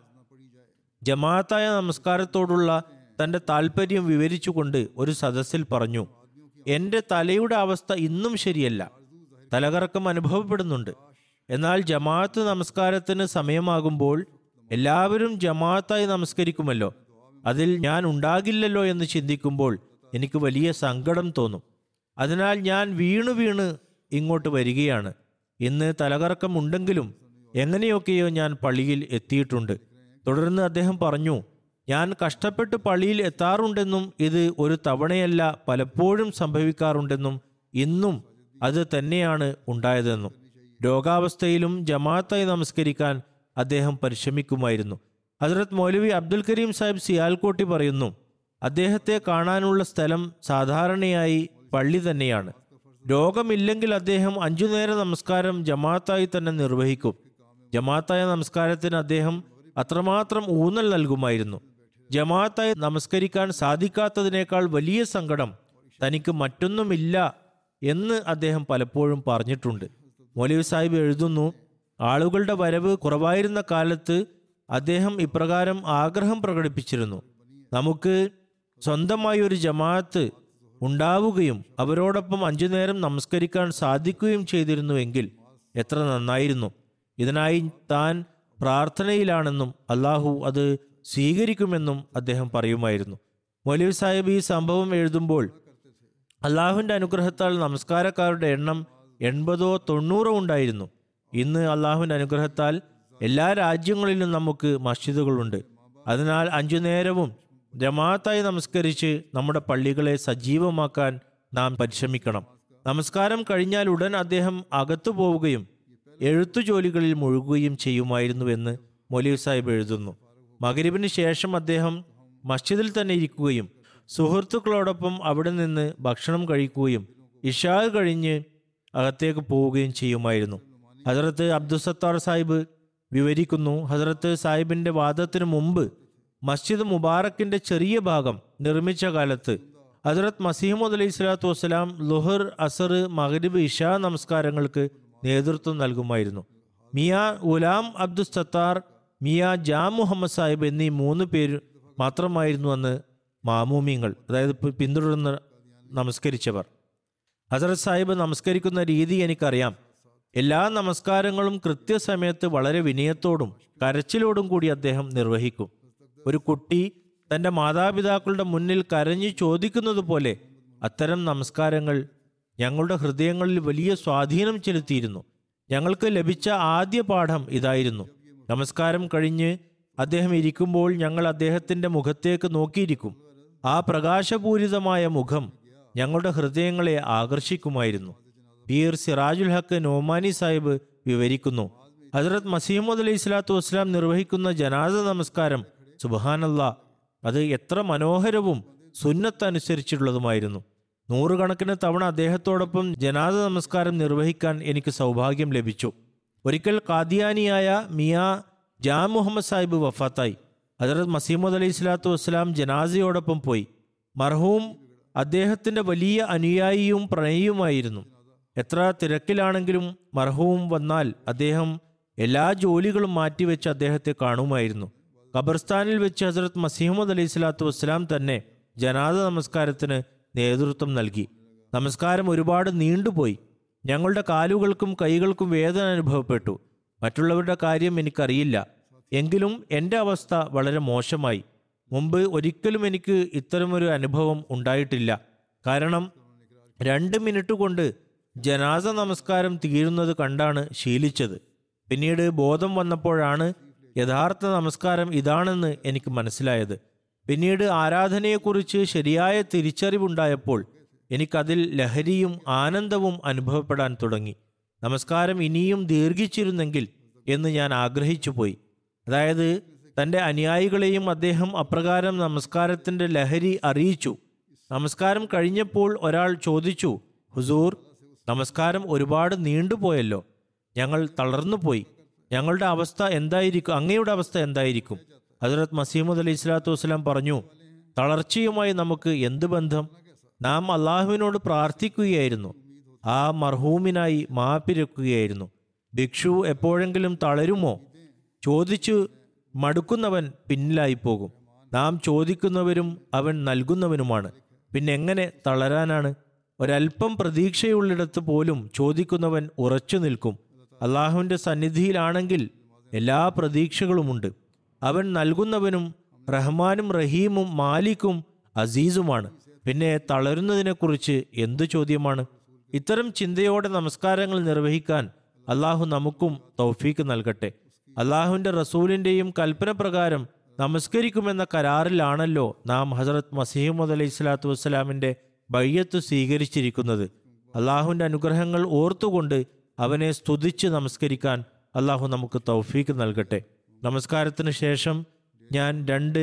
S2: ജമാഅത്തായ നമസ്കാരത്തോടുള്ള തന്റെ താല്പര്യം വിവരിച്ചുകൊണ്ട് ഒരു സദസ്സിൽ പറഞ്ഞു എന്റെ തലയുടെ അവസ്ഥ ഇന്നും ശരിയല്ല തലകറക്കം അനുഭവപ്പെടുന്നുണ്ട് എന്നാൽ ജമാഅത്ത് നമസ്കാരത്തിന് സമയമാകുമ്പോൾ എല്ലാവരും ജമാഅത്തായി നമസ്കരിക്കുമല്ലോ അതിൽ ഞാൻ ഉണ്ടാകില്ലല്ലോ എന്ന് ചിന്തിക്കുമ്പോൾ എനിക്ക് വലിയ സങ്കടം തോന്നും അതിനാൽ ഞാൻ വീണു വീണ് ഇങ്ങോട്ട് വരികയാണ് ഇന്ന് തലകറക്കം ഉണ്ടെങ്കിലും എങ്ങനെയൊക്കെയോ ഞാൻ പള്ളിയിൽ എത്തിയിട്ടുണ്ട് തുടർന്ന് അദ്ദേഹം പറഞ്ഞു ഞാൻ കഷ്ടപ്പെട്ട് പള്ളിയിൽ എത്താറുണ്ടെന്നും ഇത് ഒരു തവണയല്ല പലപ്പോഴും സംഭവിക്കാറുണ്ടെന്നും ഇന്നും അത് തന്നെയാണ് ഉണ്ടായതെന്നും രോഗാവസ്ഥയിലും ജമാഅത്തായി നമസ്കരിക്കാൻ അദ്ദേഹം പരിശ്രമിക്കുമായിരുന്നു ഹസ്രത് മൗലവി അബ്ദുൽ കരീം സാഹിബ് സിയാൽകോട്ടി പറയുന്നു അദ്ദേഹത്തെ കാണാനുള്ള സ്ഥലം സാധാരണയായി പള്ളി തന്നെയാണ് രോഗമില്ലെങ്കിൽ അദ്ദേഹം അഞ്ചു നേര നമസ്കാരം ജമാഅത്തായി തന്നെ നിർവഹിക്കും ജമാഅത്തായ നമസ്കാരത്തിന് അദ്ദേഹം അത്രമാത്രം ഊന്നൽ നൽകുമായിരുന്നു ജമാഅത്തായി നമസ്കരിക്കാൻ സാധിക്കാത്തതിനേക്കാൾ വലിയ സങ്കടം തനിക്ക് മറ്റൊന്നുമില്ല എന്ന് അദ്ദേഹം പലപ്പോഴും പറഞ്ഞിട്ടുണ്ട് മൗലവി സാഹിബ് എഴുതുന്നു ആളുകളുടെ വരവ് കുറവായിരുന്ന കാലത്ത് അദ്ദേഹം ഇപ്രകാരം ആഗ്രഹം പ്രകടിപ്പിച്ചിരുന്നു നമുക്ക് സ്വന്തമായി ഒരു ജമാഅത്ത് ഉണ്ടാവുകയും അവരോടൊപ്പം അഞ്ചു നേരം നമസ്കരിക്കാൻ സാധിക്കുകയും ചെയ്തിരുന്നുവെങ്കിൽ എത്ര നന്നായിരുന്നു ഇതിനായി താൻ പ്രാർത്ഥനയിലാണെന്നും അള്ളാഹു അത് സ്വീകരിക്കുമെന്നും അദ്ദേഹം പറയുമായിരുന്നു മൗലവി സാഹിബ് ഈ സംഭവം എഴുതുമ്പോൾ അള്ളാഹുവിൻ്റെ അനുഗ്രഹത്താൽ നമസ്കാരക്കാരുടെ എണ്ണം എൺപതോ തൊണ്ണൂറോ ഉണ്ടായിരുന്നു ഇന്ന് അള്ളാഹുവിൻ്റെ അനുഗ്രഹത്താൽ എല്ലാ രാജ്യങ്ങളിലും നമുക്ക് മസ്ജിദുകളുണ്ട് അതിനാൽ അഞ്ചു നേരവും ജമാഅത്തായി നമസ്കരിച്ച് നമ്മുടെ പള്ളികളെ സജീവമാക്കാൻ നാം പരിശ്രമിക്കണം നമസ്കാരം കഴിഞ്ഞാൽ ഉടൻ അദ്ദേഹം അകത്തു പോവുകയും എഴുത്തു ജോലികളിൽ മുഴുകുകയും ചെയ്യുമായിരുന്നുവെന്ന് മൊലീവ് സാഹിബ് എഴുതുന്നു മകരിബിന് ശേഷം അദ്ദേഹം മസ്ജിദിൽ തന്നെ ഇരിക്കുകയും സുഹൃത്തുക്കളോടൊപ്പം അവിടെ നിന്ന് ഭക്ഷണം കഴിക്കുകയും ഇഷാ കഴിഞ്ഞ് അകത്തേക്ക് പോവുകയും ചെയ്യുമായിരുന്നു ഹസരത്ത് അബ്ദുസത്താർ സാഹിബ് വിവരിക്കുന്നു ഹസരത്ത് സാഹിബിന്റെ വാദത്തിനു മുമ്പ് മസ്ജിദ് മുബാറക്കിന്റെ ചെറിയ ഭാഗം നിർമ്മിച്ച കാലത്ത് ഹസരത്ത് മസീമദ് അലൈഹി സ്വലാത്തു വസ്സലാം ലുഹർ അസർ മഗ്രിബ് ഇഷ നമസ്കാരങ്ങൾക്ക് നേതൃത്വം നൽകുമായിരുന്നു മിയ ഉലാം അബ്ദുസ്തത്താർ മിയ ജാം മുഹമ്മദ് സാഹിബ് എന്നീ മൂന്ന് പേര് മാത്രമായിരുന്നു അന്ന് മാമൂമിങ്ങൾ അതായത് പി- പിന്തുടർന്ന് നമസ്കരിച്ചവർ ഹസരത് സാഹിബ് നമസ്കരിക്കുന്ന രീതി എനിക്കറിയാം എല്ലാ നമസ്കാരങ്ങളും കൃത്യസമയത്ത് വളരെ വിനയത്തോടും കരച്ചിലോടും കൂടി അദ്ദേഹം നിർവഹിക്കും ഒരു കുട്ടി തൻ്റെ മാതാപിതാക്കളുടെ മുന്നിൽ കരഞ്ഞു ചോദിക്കുന്നത് പോലെ അത്തരം നമസ്കാരങ്ങൾ ഞങ്ങളുടെ ഹൃദയങ്ങളിൽ വലിയ സ്വാധീനം ചെലുത്തിയിരുന്നു ഞങ്ങൾക്ക് ലഭിച്ച ആദ്യ പാഠം ഇതായിരുന്നു നമസ്കാരം കഴിഞ്ഞ് അദ്ദേഹം ഇരിക്കുമ്പോൾ ഞങ്ങൾ അദ്ദേഹത്തിൻ്റെ മുഖത്തേക്ക് നോക്കിയിരിക്കും ആ പ്രകാശപൂരിതമായ മുഖം ഞങ്ങളുടെ ഹൃദയങ്ങളെ ആകർഷിക്കുമായിരുന്നു പീർ സിറാജുൽ ഹക്ക് നോമാനി സാഹിബ് വിവരിക്കുന്നു ഹസരത് മസീമുദ് അലൈഹി സ്വലാത്തു വസ്സലാം നിർവഹിക്കുന്ന ജനാസ നമസ്കാരം സുബഹാനല്ല അത് എത്ര മനോഹരവും സുന്നത്തനുസരിച്ചുള്ളതുമായിരുന്നു നൂറുകണക്കിന് തവണ അദ്ദേഹത്തോടൊപ്പം ജനാസ നമസ്കാരം നിർവഹിക്കാൻ എനിക്ക് സൗഭാഗ്യം ലഭിച്ചു ഒരിക്കൽ കാദിയാനിയായ മിയ ജാം മുഹമ്മദ് സാഹിബ് വഫാത്തായി ഹസരത് മസീമുദ് അലൈഹി സ്വലാത്തു വസ്സലാം ജനാസയോടൊപ്പം പോയി മർഹൂം അദ്ദേഹത്തിന്റെ വലിയ അനുയായിയും പ്രണയിയുമായിരുന്നു എത്ര തിരക്കിലാണെങ്കിലും മർഹൂം വന്നാൽ അദ്ദേഹം എല്ലാ ജോലികളും മാറ്റിവെച്ച് അദ്ദേഹത്തെ കാണുമായിരുന്നു ഖബർസ്ഥാനിൽ വെച്ച് ഹസരത് മസീമുദ് അലൈഹി സ്വലാത്തു വസ്സലാം തന്നെ ജനാദ നമസ്കാരത്തിന് നേതൃത്വം നൽകി നമസ്കാരം ഒരുപാട് നീണ്ടുപോയി ഞങ്ങളുടെ കാലുകൾക്കും കൈകൾക്കും വേദന അനുഭവപ്പെട്ടു മറ്റുള്ളവരുടെ കാര്യം എനിക്കറിയില്ല എങ്കിലും എൻ്റെ അവസ്ഥ വളരെ മോശമായി മുമ്പ് ഒരിക്കലും എനിക്ക് ഇത്തരമൊരു അനുഭവം ഉണ്ടായിട്ടില്ല കാരണം രണ്ട് മിനിറ്റ് കൊണ്ട് ജനാസ നമസ്കാരം തീരുന്നത് കണ്ടാണ് ശീലിച്ചത് പിന്നീട് ബോധം വന്നപ്പോഴാണ് യഥാർത്ഥ നമസ്കാരം ഇതാണെന്ന് എനിക്ക് മനസ്സിലായത് പിന്നീട് ആരാധനയെക്കുറിച്ച് ശരിയായ തിരിച്ചറിവുണ്ടായപ്പോൾ എനിക്കതിൽ ലഹരിയും ആനന്ദവും അനുഭവപ്പെടാൻ തുടങ്ങി നമസ്കാരം ഇനിയും ദീർഘിച്ചിരുന്നെങ്കിൽ എന്ന് ഞാൻ ആഗ്രഹിച്ചു പോയി അതായത് തൻ്റെ അനുയായികളെയും അദ്ദേഹം അപ്രകാരം നമസ്കാരത്തിൻ്റെ ലഹരി അറിയിച്ചു നമസ്കാരം കഴിഞ്ഞപ്പോൾ ഒരാൾ ചോദിച്ചു ഹുസൂർ നമസ്കാരം ഒരുപാട് നീണ്ടുപോയല്ലോ ഞങ്ങൾ തളർന്നുപോയി ഞങ്ങളുടെ അവസ്ഥ എന്തായിരിക്കും അങ്ങയുടെ അവസ്ഥ എന്തായിരിക്കും ഹസരത് മസീമുദ് അലൈഹി സ്വലാത്തു വസ്സലാം പറഞ്ഞു തളർച്ചയുമായി നമുക്ക് എന്ത് ബന്ധം നാം അള്ളാഹുവിനോട് പ്രാർത്ഥിക്കുകയായിരുന്നു ആ മർഹൂമിനായി മാപ്പിരക്കുകയായിരുന്നു ഭിക്ഷു എപ്പോഴെങ്കിലും തളരുമോ ചോദിച്ചു മടുക്കുന്നവൻ പിന്നിലായി പോകും നാം ചോദിക്കുന്നവരും അവൻ നൽകുന്നവനുമാണ് പിന്നെ എങ്ങനെ തളരാനാണ് ഒരല്പം പ്രതീക്ഷയുള്ളിടത്ത് പോലും ചോദിക്കുന്നവൻ ഉറച്ചു നിൽക്കും അള്ളാഹുവിൻ്റെ സന്നിധിയിലാണെങ്കിൽ എല്ലാ പ്രതീക്ഷകളുമുണ്ട് അവൻ നൽകുന്നവനും റഹ്മാനും റഹീമും മാലിക്കും അസീസുമാണ് പിന്നെ തളരുന്നതിനെക്കുറിച്ച് എന്തു ചോദ്യമാണ് ഇത്തരം ചിന്തയോടെ നമസ്കാരങ്ങൾ നിർവഹിക്കാൻ അള്ളാഹു നമുക്കും തൗഫീക്ക് നൽകട്ടെ അള്ളാഹുവിൻ്റെ റസൂലിൻ്റെയും കൽപ്പന പ്രകാരം നമസ്കരിക്കുമെന്ന കരാറിലാണല്ലോ നാം ഹസരത് മസീമുദ് അലൈഹി സ്വലാത്തു വസ്സലാമിൻ്റെ ബയ്യത്ത് സ്വീകരിച്ചിരിക്കുന്നത് അള്ളാഹുവിൻ്റെ അനുഗ്രഹങ്ങൾ ഓർത്തുകൊണ്ട് അവനെ സ്തുതിച്ച് നമസ്കരിക്കാൻ അള്ളാഹു നമുക്ക് തൗഫീക്ക് നൽകട്ടെ നമസ്കാരത്തിന് ശേഷം ഞാൻ രണ്ട്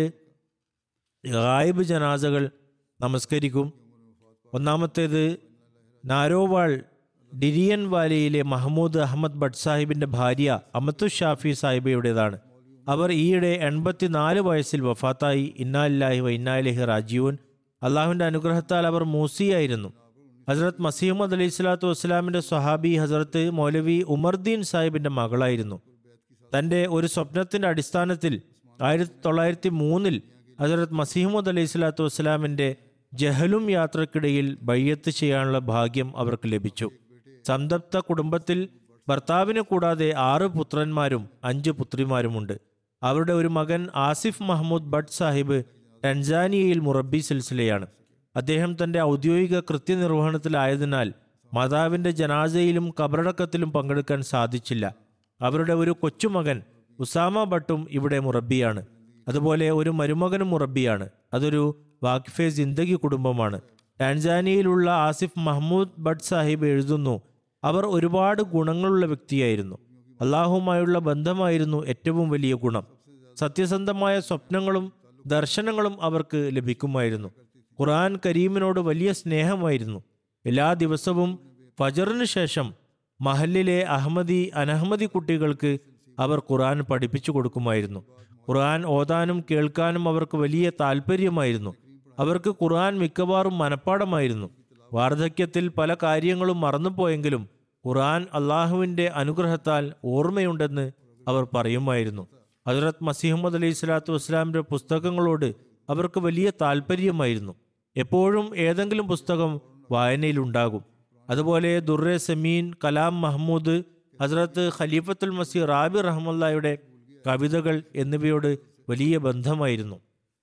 S2: ഗായിബ് ജനാസകൾ നമസ്കരിക്കും ഒന്നാമത്തേത് നാരോവാൾ ഡിരിയൻ വാലിയിലെ മഹമ്മൂദ് അഹമ്മദ് ഭട്ട് സാഹിബിന്റെ ഭാര്യ അമത്തു ഷാഫി സാഹിബയുടേതാണ് അവർ ഈയിടെ എൺപത്തിനാല് വയസ്സിൽ വഫാത്തായി ഇന്നാലില്ലാഹി വ ഇന്നാലിഹി റാജീവൻ അള്ളാഹുവിന്റെ അനുഗ്രഹത്താൽ അവർ മൂസിയായിരുന്നു ഹസരത് മസീമദ് അലൈഹി സ്വലാത്തു വസ്സലാമിന്റെ സ്വഹാബി ഹസരത്ത് മൗലവി ഉമർദീൻ സാഹിബിന്റെ മകളായിരുന്നു തന്റെ ഒരു സ്വപ്നത്തിന്റെ അടിസ്ഥാനത്തിൽ ആയിരത്തി തൊള്ളായിരത്തി മൂന്നിൽ ഹസരത് മസീമുദ് അലൈഹി സ്വലാത്തു വസ്സലാമിന്റെ ജഹലും യാത്രക്കിടയിൽ ബയ്യത്ത് ചെയ്യാനുള്ള ഭാഗ്യം അവർക്ക് ലഭിച്ചു സംതപ്ത കുടുംബത്തിൽ ഭർത്താവിനെ കൂടാതെ ആറ് പുത്രന്മാരും അഞ്ച് പുത്രിമാരുമുണ്ട് അവരുടെ ഒരു മകൻ ആസിഫ് മഹമ്മൂദ് ഭട്ട് സാഹിബ് ടൻസാനിയയിൽ മുറബി സിൽസിലയാണ് അദ്ദേഹം തന്റെ ഔദ്യോഗിക കൃത്യനിർവഹണത്തിലായതിനാൽ മാതാവിന്റെ ജനാസയിലും കബറടക്കത്തിലും പങ്കെടുക്കാൻ സാധിച്ചില്ല അവരുടെ ഒരു കൊച്ചുമകൻ ഉസാമ ഭട്ടും ഇവിടെ മുറബിയാണ് അതുപോലെ ഒരു മരുമകനും മുറബിയാണ് അതൊരു വാക്ഫെ ജിന്ദഗി കുടുംബമാണ് ടാൻസാനിയയിലുള്ള ആസിഫ് മഹ്മൂദ് ഭട്ട് സാഹിബ് എഴുതുന്നു അവർ ഒരുപാട് ഗുണങ്ങളുള്ള വ്യക്തിയായിരുന്നു അള്ളാഹുമായുള്ള ബന്ധമായിരുന്നു ഏറ്റവും വലിയ ഗുണം സത്യസന്ധമായ സ്വപ്നങ്ങളും ദർശനങ്ങളും അവർക്ക് ലഭിക്കുമായിരുന്നു ഖുർആൻ കരീമിനോട് വലിയ സ്നേഹമായിരുന്നു എല്ലാ ദിവസവും ഫജറിന് ശേഷം മഹലിലെ അഹമ്മദി അനഹമ്മദി കുട്ടികൾക്ക് അവർ ഖുർആൻ പഠിപ്പിച്ചു കൊടുക്കുമായിരുന്നു ഖുർആൻ ഓതാനും കേൾക്കാനും അവർക്ക് വലിയ താല്പര്യമായിരുന്നു അവർക്ക് ഖുർആൻ മിക്കവാറും മനഃപ്പാടമായിരുന്നു വാർദ്ധക്യത്തിൽ പല കാര്യങ്ങളും മറന്നുപോയെങ്കിലും ഖുർആൻ അള്ളാഹുവിൻ്റെ അനുഗ്രഹത്താൽ ഓർമ്മയുണ്ടെന്ന് അവർ പറയുമായിരുന്നു ഹജറത് മസീഹമ്മദ് അലൈഹി സ്വലാത്തു വസ്സലാമിൻ്റെ പുസ്തകങ്ങളോട് അവർക്ക് വലിയ താല്പര്യമായിരുന്നു എപ്പോഴും ഏതെങ്കിലും പുസ്തകം വായനയിലുണ്ടാകും അതുപോലെ ദുർറെ സമീൻ കലാം മഹ്മൂദ് ഹസ്രത്ത് ഖലീഫത്തുൽ മസീ റാബി റഹ്മുള്ളയുടെ കവിതകൾ എന്നിവയോട് വലിയ ബന്ധമായിരുന്നു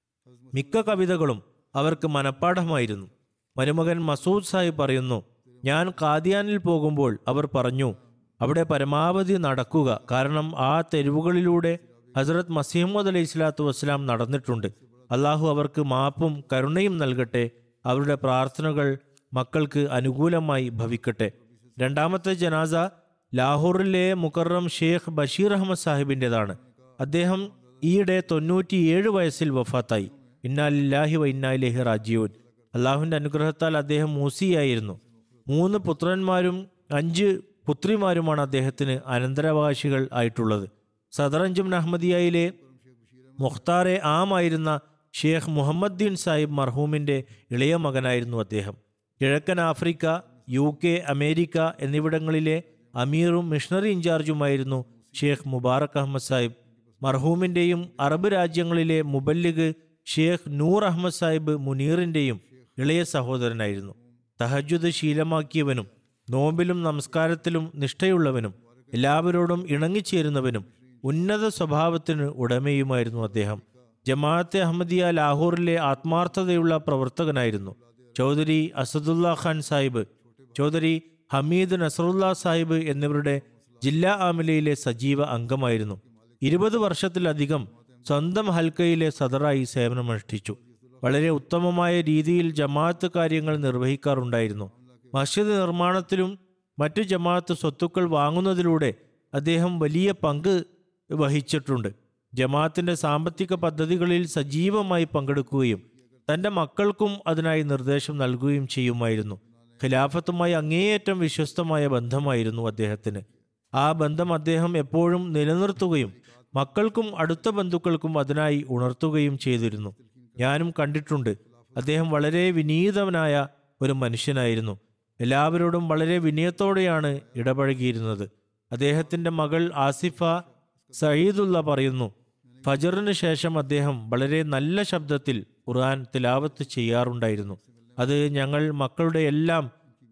S2: മിക്ക കവിതകളും അവർക്ക് മനഃപ്പാഠമായിരുന്നു മരുമകൻ മസൂദ് സാഹിബ് പറയുന്നു ഞാൻ കാദിയാനിൽ പോകുമ്പോൾ അവർ പറഞ്ഞു അവിടെ പരമാവധി നടക്കുക കാരണം ആ തെരുവുകളിലൂടെ ഹസ്രത് മസീമദ് അലൈഹി സ്വലാത്തു വസ്സലാം നടന്നിട്ടുണ്ട് അള്ളാഹു അവർക്ക് മാപ്പും കരുണയും നൽകട്ടെ അവരുടെ പ്രാർത്ഥനകൾ മക്കൾക്ക് അനുകൂലമായി ഭവിക്കട്ടെ രണ്ടാമത്തെ ജനാസ ലാഹോറിലെ മുക്കറം ഷേഖ് ബഷീർ അഹമ്മദ് സാഹിബിൻ്റെതാണ് അദ്ദേഹം ഈയിടെ തൊണ്ണൂറ്റിയേഴ് വയസ്സിൽ വഫാത്തായി ഇന്നാലില്ലാഹി വ ഇന്നാലിഹി റാജിയൂൻ അള്ളാഹുവിൻ്റെ അനുഗ്രഹത്താൽ അദ്ദേഹം മൂസിയായിരുന്നു മൂന്ന് പുത്രന്മാരും അഞ്ച് പുത്രിമാരുമാണ് അദ്ദേഹത്തിന് അനന്തരാവകാശികൾ ആയിട്ടുള്ളത് സദറഞ്ചും അഹമ്മദിയയിലെ മുഖ്താറെ ആമായിരുന്ന ഷേഖ് മുഹമ്മദ്ദീൻ സാഹിബ് മർഹൂമിൻ്റെ ഇളയ മകനായിരുന്നു അദ്ദേഹം കിഴക്കൻ ആഫ്രിക്ക യു കെ അമേരിക്ക എന്നിവിടങ്ങളിലെ അമീറും മിഷണറി ഇൻചാർജുമായിരുന്നു ഷേഖ് മുബാറക് അഹമ്മദ് സാഹിബ് മർഹൂമിൻ്റെയും അറബ് രാജ്യങ്ങളിലെ മുബല്ലിഗ് ഷേഖ് നൂർ അഹമ്മദ് സാഹിബ് മുനീറിൻ്റെയും ഇളയ സഹോദരനായിരുന്നു തഹജുദ് ശീലമാക്കിയവനും നോമ്പിലും നമസ്കാരത്തിലും നിഷ്ഠയുള്ളവനും എല്ലാവരോടും ഇണങ്ങിച്ചേരുന്നവനും ഉന്നത സ്വഭാവത്തിന് ഉടമയുമായിരുന്നു അദ്ദേഹം ജമാഅത്തെ അഹമ്മദിയ ലാഹോറിലെ ആത്മാർത്ഥതയുള്ള പ്രവർത്തകനായിരുന്നു ചൗധരി അസദുല്ല ഖാൻ സാഹിബ് ചൗധരി ഹമീദ് നസറുല്ല സാഹിബ് എന്നിവരുടെ ജില്ലാ ആമിലയിലെ സജീവ അംഗമായിരുന്നു ഇരുപത് വർഷത്തിലധികം സ്വന്തം ഹൽക്കയിലെ സദറായി സേവനമനുഷ്ഠിച്ചു വളരെ ഉത്തമമായ രീതിയിൽ ജമാഅത്ത് കാര്യങ്ങൾ നിർവഹിക്കാറുണ്ടായിരുന്നു മസ്ജിദ് നിർമ്മാണത്തിലും മറ്റു ജമാഅത്ത് സ്വത്തുക്കൾ വാങ്ങുന്നതിലൂടെ അദ്ദേഹം വലിയ പങ്ക് വഹിച്ചിട്ടുണ്ട് ജമാഅത്തിന്റെ സാമ്പത്തിക പദ്ധതികളിൽ സജീവമായി പങ്കെടുക്കുകയും തന്റെ മക്കൾക്കും അതിനായി നിർദ്ദേശം നൽകുകയും ചെയ്യുമായിരുന്നു ഖിലാഫത്തുമായി അങ്ങേയറ്റം വിശ്വസ്തമായ ബന്ധമായിരുന്നു അദ്ദേഹത്തിന് ആ ബന്ധം അദ്ദേഹം എപ്പോഴും നിലനിർത്തുകയും മക്കൾക്കും അടുത്ത ബന്ധുക്കൾക്കും അതിനായി ഉണർത്തുകയും ചെയ്തിരുന്നു ഞാനും കണ്ടിട്ടുണ്ട് അദ്ദേഹം വളരെ വിനീതനായ ഒരു മനുഷ്യനായിരുന്നു എല്ലാവരോടും വളരെ വിനയത്തോടെയാണ് ഇടപഴകിയിരുന്നത് അദ്ദേഹത്തിന്റെ മകൾ ആസിഫ സയ്യിദുള്ള പറയുന്നു ഫജറിന് ശേഷം അദ്ദേഹം വളരെ നല്ല ശബ്ദത്തിൽ ഖുർആൻ തിലാവത്ത് ചെയ്യാറുണ്ടായിരുന്നു അത് ഞങ്ങൾ മക്കളുടെ എല്ലാം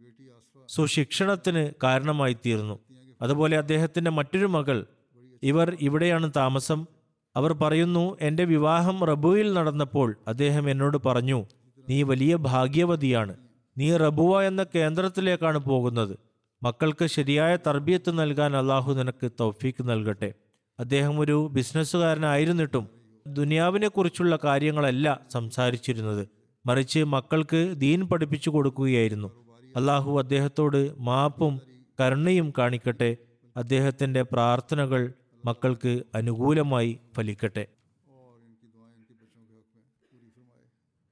S2: സുശിക്ഷണത്തിന് കാരണമായി തീർന്നു അതുപോലെ അദ്ദേഹത്തിന്റെ മറ്റൊരു മകൾ ഇവർ ഇവിടെയാണ് താമസം അവർ പറയുന്നു എൻ്റെ വിവാഹം റബുവിൽ നടന്നപ്പോൾ അദ്ദേഹം എന്നോട് പറഞ്ഞു നീ വലിയ ഭാഗ്യവതിയാണ് നീ റബുവ എന്ന കേന്ദ്രത്തിലേക്കാണ് പോകുന്നത് മക്കൾക്ക് ശരിയായ തർബിയത്ത് നൽകാൻ അള്ളാഹു നിനക്ക് തൗഫീക്ക് നൽകട്ടെ അദ്ദേഹം ഒരു ബിസിനസ്സുകാരനായിരുന്നിട്ടും ദുനിയാവിനെ കുറിച്ചുള്ള കാര്യങ്ങളല്ല സംസാരിച്ചിരുന്നത് മറിച്ച് മക്കൾക്ക് ദീൻ പഠിപ്പിച്ചു കൊടുക്കുകയായിരുന്നു അള്ളാഹു അദ്ദേഹത്തോട് മാപ്പും കരുണയും കാണിക്കട്ടെ അദ്ദേഹത്തിൻ്റെ പ്രാർത്ഥനകൾ മക്കൾക്ക് അനുകൂലമായി ഫലിക്കട്ടെ
S1: और इनकी दुआएं इनके बच्चों के हक में पूरी फरमाए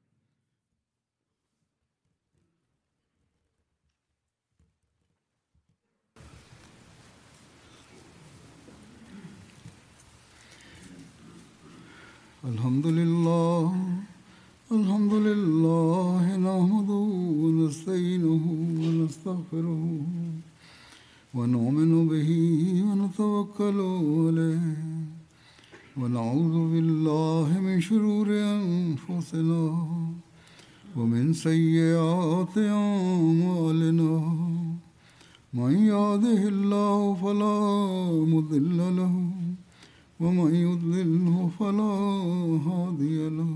S1: الحمد لله الحمد لله نحمده ونستعينه ونستغفره ونؤمن به ونتوكل عليه ونعوذ بالله من شرور أنفسنا ومن سيئات أعمالنا من يهده الله فلا مضل له ومن يضلله فلا هادي له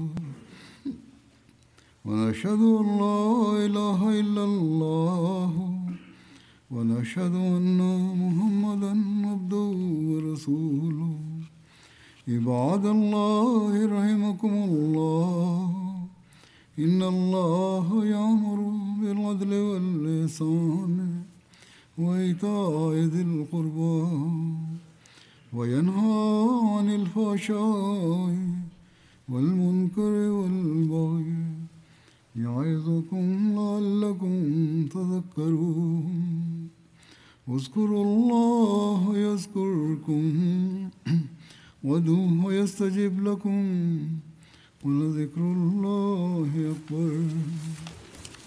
S1: ونشهد أن لا إله إلا الله ونشهد أن محمدا عبده ورسوله عباد الله رحمكم الله إن الله يأمر بالعدل والإحسان وإيتاء ذي القربى وينهى عن الفحشاء والمنكر والبغي يعظكم لعلكم تذكرون اذكروا الله يذكركم وادعوه يستجب لكم ولذكر الله أكبر